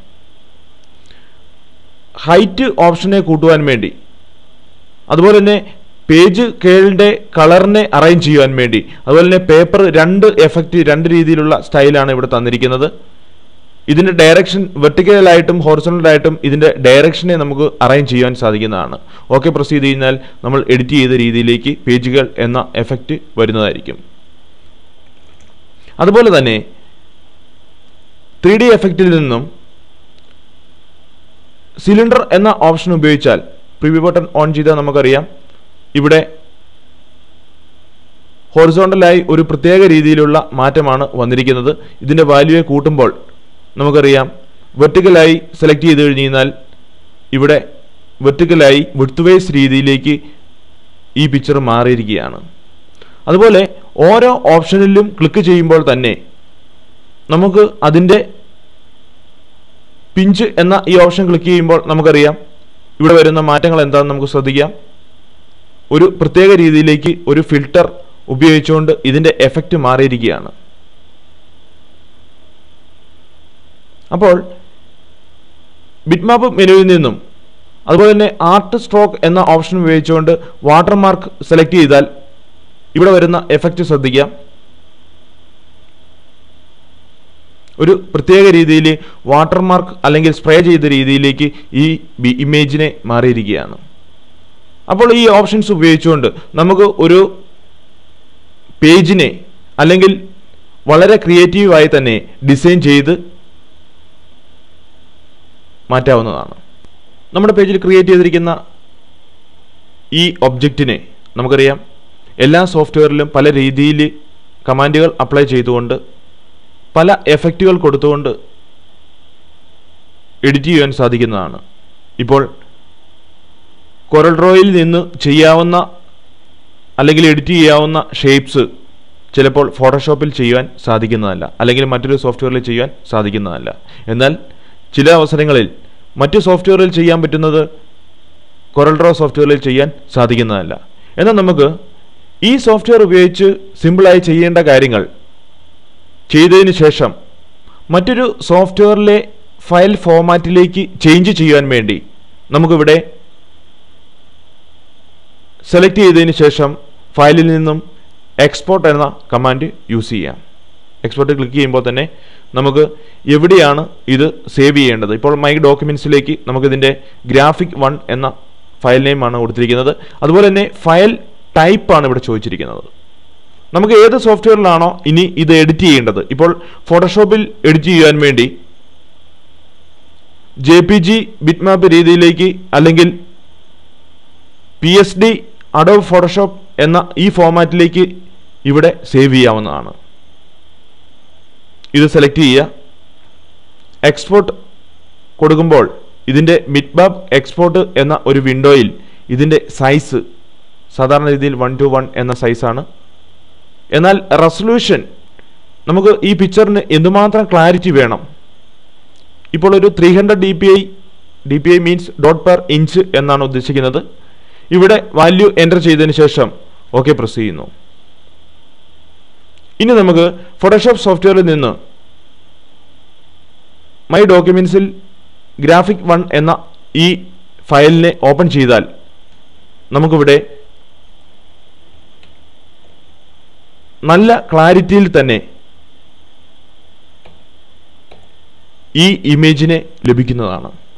ഹൈറ്റ് ഓപ്ഷനെ കൂട്ടുവാൻ വേണ്ടി അതുപോലെ തന്നെ പേജ് കേളിൻ്റെ കളറിനെ അറേഞ്ച് ചെയ്യാൻ വേണ്ടി അതുപോലെ തന്നെ പേപ്പർ രണ്ട് എഫക്റ്റ് രണ്ട് രീതിയിലുള്ള സ്റ്റൈലാണ് ഇവിടെ തന്നിരിക്കുന്നത് ഇതിൻ്റെ ഡയറക്ഷൻ വെർട്ടിക്കലായിട്ടും ഹോറിസോണലായിട്ടും ഇതിൻ്റെ ഡയറക്ഷനെ നമുക്ക് അറേഞ്ച് ചെയ്യാൻ സാധിക്കുന്നതാണ് ഓക്കെ പ്രസ് ചെയ്ത് കഴിഞ്ഞാൽ നമ്മൾ എഡിറ്റ് ചെയ്ത രീതിയിലേക്ക് പേജുകൾ എന്ന എഫക്റ്റ് വരുന്നതായിരിക്കും അതുപോലെ തന്നെ ത്രീ ഡി എഫക്റ്റിൽ നിന്നും സിലിണ്ടർ എന്ന ഓപ്ഷൻ ഉപയോഗിച്ചാൽ പ്രിവ്യൂ ബട്ടൺ ഓൺ ചെയ്താൽ നമുക്കറിയാം ഇവിടെ ഹോറിസോണ്ടലായി ഒരു പ്രത്യേക രീതിയിലുള്ള മാറ്റമാണ് വന്നിരിക്കുന്നത് ഇതിൻ്റെ വാല്യൂയെ കൂട്ടുമ്പോൾ നമുക്കറിയാം വെർട്ടിക്കലായി സെലക്ട് ചെയ്ത് കഴിഞ്ഞ് കഴിഞ്ഞാൽ ഇവിടെ വെർട്ടിക്കലായി വിഡ്ത്ത് വൈസ് രീതിയിലേക്ക് ഈ പിക്ചർ മാറിയിരിക്കുകയാണ് അതുപോലെ ഓരോ ഓപ്ഷനിലും ക്ലിക്ക് ചെയ്യുമ്പോൾ തന്നെ നമുക്ക് അതിൻ്റെ പിഞ്ച് എന്ന ഈ ഓപ്ഷൻ ക്ലിക്ക് ചെയ്യുമ്പോൾ നമുക്കറിയാം ഇവിടെ വരുന്ന മാറ്റങ്ങൾ എന്താണെന്ന് നമുക്ക് ശ്രദ്ധിക്കാം ഒരു പ്രത്യേക രീതിയിലേക്ക് ഒരു ഫിൽട്ടർ ഉപയോഗിച്ചുകൊണ്ട് ഇതിൻ്റെ എഫക്റ്റ് മാറിയിരിക്കുകയാണ് അപ്പോൾ ബിറ്റ്മാപ്പ് മെനുവിൽ നിന്നും അതുപോലെ തന്നെ ആർട്ട് സ്ട്രോക്ക് എന്ന ഓപ്ഷൻ ഉപയോഗിച്ചുകൊണ്ട് വാട്ടർമാർക്ക് സെലക്ട് ചെയ്താൽ ഇവിടെ വരുന്ന എഫക്റ്റ് ശ്രദ്ധിക്കാം ഒരു പ്രത്യേക രീതിയിൽ വാട്ടർമാർക്ക് അല്ലെങ്കിൽ സ്പ്രേ ചെയ്ത രീതിയിലേക്ക് ഈ ഇമേജിനെ മാറിയിരിക്കുകയാണ് അപ്പോൾ ഈ ഓപ്ഷൻസ് ഉപയോഗിച്ചുകൊണ്ട് നമുക്ക് ഒരു പേജിനെ അല്ലെങ്കിൽ വളരെ ക്രിയേറ്റീവായി തന്നെ ഡിസൈൻ ചെയ്ത് മാറ്റാവുന്നതാണ് നമ്മുടെ പേജിൽ ക്രിയേറ്റ് ചെയ്തിരിക്കുന്ന ഈ ഒബ്ജക്റ്റിനെ നമുക്കറിയാം എല്ലാ സോഫ്റ്റ്വെയറിലും പല രീതിയിൽ കമാൻഡുകൾ അപ്ലൈ ചെയ്തുകൊണ്ട് പല എഫക്റ്റുകൾ കൊടുത്തുകൊണ്ട് എഡിറ്റ് ചെയ്യാൻ സാധിക്കുന്നതാണ് ഇപ്പോൾ കൊറൽ ഡ്രോയിൽ നിന്ന് ചെയ്യാവുന്ന അല്ലെങ്കിൽ എഡിറ്റ് ചെയ്യാവുന്ന ഷേപ്സ് ചിലപ്പോൾ ഫോട്ടോഷോപ്പിൽ ചെയ്യാൻ സാധിക്കുന്നതല്ല അല്ലെങ്കിൽ മറ്റൊരു സോഫ്റ്റ്വെയറിൽ ചെയ്യാൻ സാധിക്കുന്നതല്ല എന്നാൽ ചില അവസരങ്ങളിൽ മറ്റു സോഫ്റ്റ്വെയറിൽ ചെയ്യാൻ പറ്റുന്നത് കൊറൽ ഡ്രോ സോഫ്റ്റ്വെയറിൽ ചെയ്യാൻ സാധിക്കുന്നതല്ല എന്നാൽ നമുക്ക് ഈ സോഫ്റ്റ്വെയർ ഉപയോഗിച്ച് സിമ്പിളായി ചെയ്യേണ്ട കാര്യങ്ങൾ ചെയ്തതിന് ശേഷം മറ്റൊരു സോഫ്റ്റ്വെയറിലെ ഫയൽ ഫോമാറ്റിലേക്ക് ചേഞ്ച് ചെയ്യാൻ വേണ്ടി നമുക്കിവിടെ സെലക്ട് ചെയ്തതിന് ശേഷം ഫയലിൽ നിന്നും എക്സ്പോർട്ട് എന്ന കമാൻഡ് യൂസ് ചെയ്യാം എക്സ്പോർട്ട് ക്ലിക്ക് ചെയ്യുമ്പോൾ തന്നെ നമുക്ക് എവിടെയാണ് ഇത് സേവ് ചെയ്യേണ്ടത് ഇപ്പോൾ മൈ ഡോക്യുമെൻറ്റ്സിലേക്ക് നമുക്കിതിൻ്റെ ഗ്രാഫിക് വൺ എന്ന ഫയൽ നെയിമാണ് കൊടുത്തിരിക്കുന്നത് അതുപോലെ തന്നെ ഫയൽ ടൈപ്പാണ് ഇവിടെ ചോദിച്ചിരിക്കുന്നത് നമുക്ക് ഏത് സോഫ്റ്റ്വെയറിലാണോ ഇനി ഇത് എഡിറ്റ് ചെയ്യേണ്ടത് ഇപ്പോൾ ഫോട്ടോഷോപ്പിൽ എഡിറ്റ് ചെയ്യാൻ വേണ്ടി ജെ പി ജി ബിറ്റ്മാപ്പ് രീതിയിലേക്ക് അല്ലെങ്കിൽ P S D Adobe Photoshop എന്ന ഈ ഫോമാറ്റിലേക്ക് ഇവിടെ സേവ് ചെയ്യാവുന്നതാണ് ഇത് സെലക്ട് ചെയ്യുക എക്സ്പോർട്ട് കൊടുക്കുമ്പോൾ ഇതിൻ്റെ മിറ്റ്ബാബ് എക്സ്പോർട്ട് എന്ന ഒരു വിൻഡോയിൽ ഇതിൻ്റെ സൈസ് സാധാരണ രീതിയിൽ വൺ ടു വൺ എന്ന സൈസാണ് എന്നാൽ റെസൊല്യൂഷൻ നമുക്ക് ഈ പിക്ചറിന് എന്തുമാത്രം ക്ലാരിറ്റി വേണം ഇപ്പോൾ ഒരു three hundred D P I D P I means dot per inch എന്നാണ് ഉദ്ദേശിക്കുന്നത് ഇവിടെ വാല്യൂ എൻ്റർ ചെയ്തതിന് ശേഷം ഓക്കെ പ്രസ് ചെയ്യുന്നു ഇനി നമുക്ക് ഫോട്ടോഷോപ്പ് സോഫ്റ്റ്വെയറിൽ നിന്ന് മൈ ഡോക്യുമെൻസിൽ ഗ്രാഫിക് വൺ എന്ന ഈ ഫയലിനെ ഓപ്പൺ ചെയ്താൽ നമുക്കിവിടെ നല്ല ക്ലാരിറ്റിയിൽ തന്നെ ഈ ഇമേജിനെ ലഭിക്കുന്നതാണ്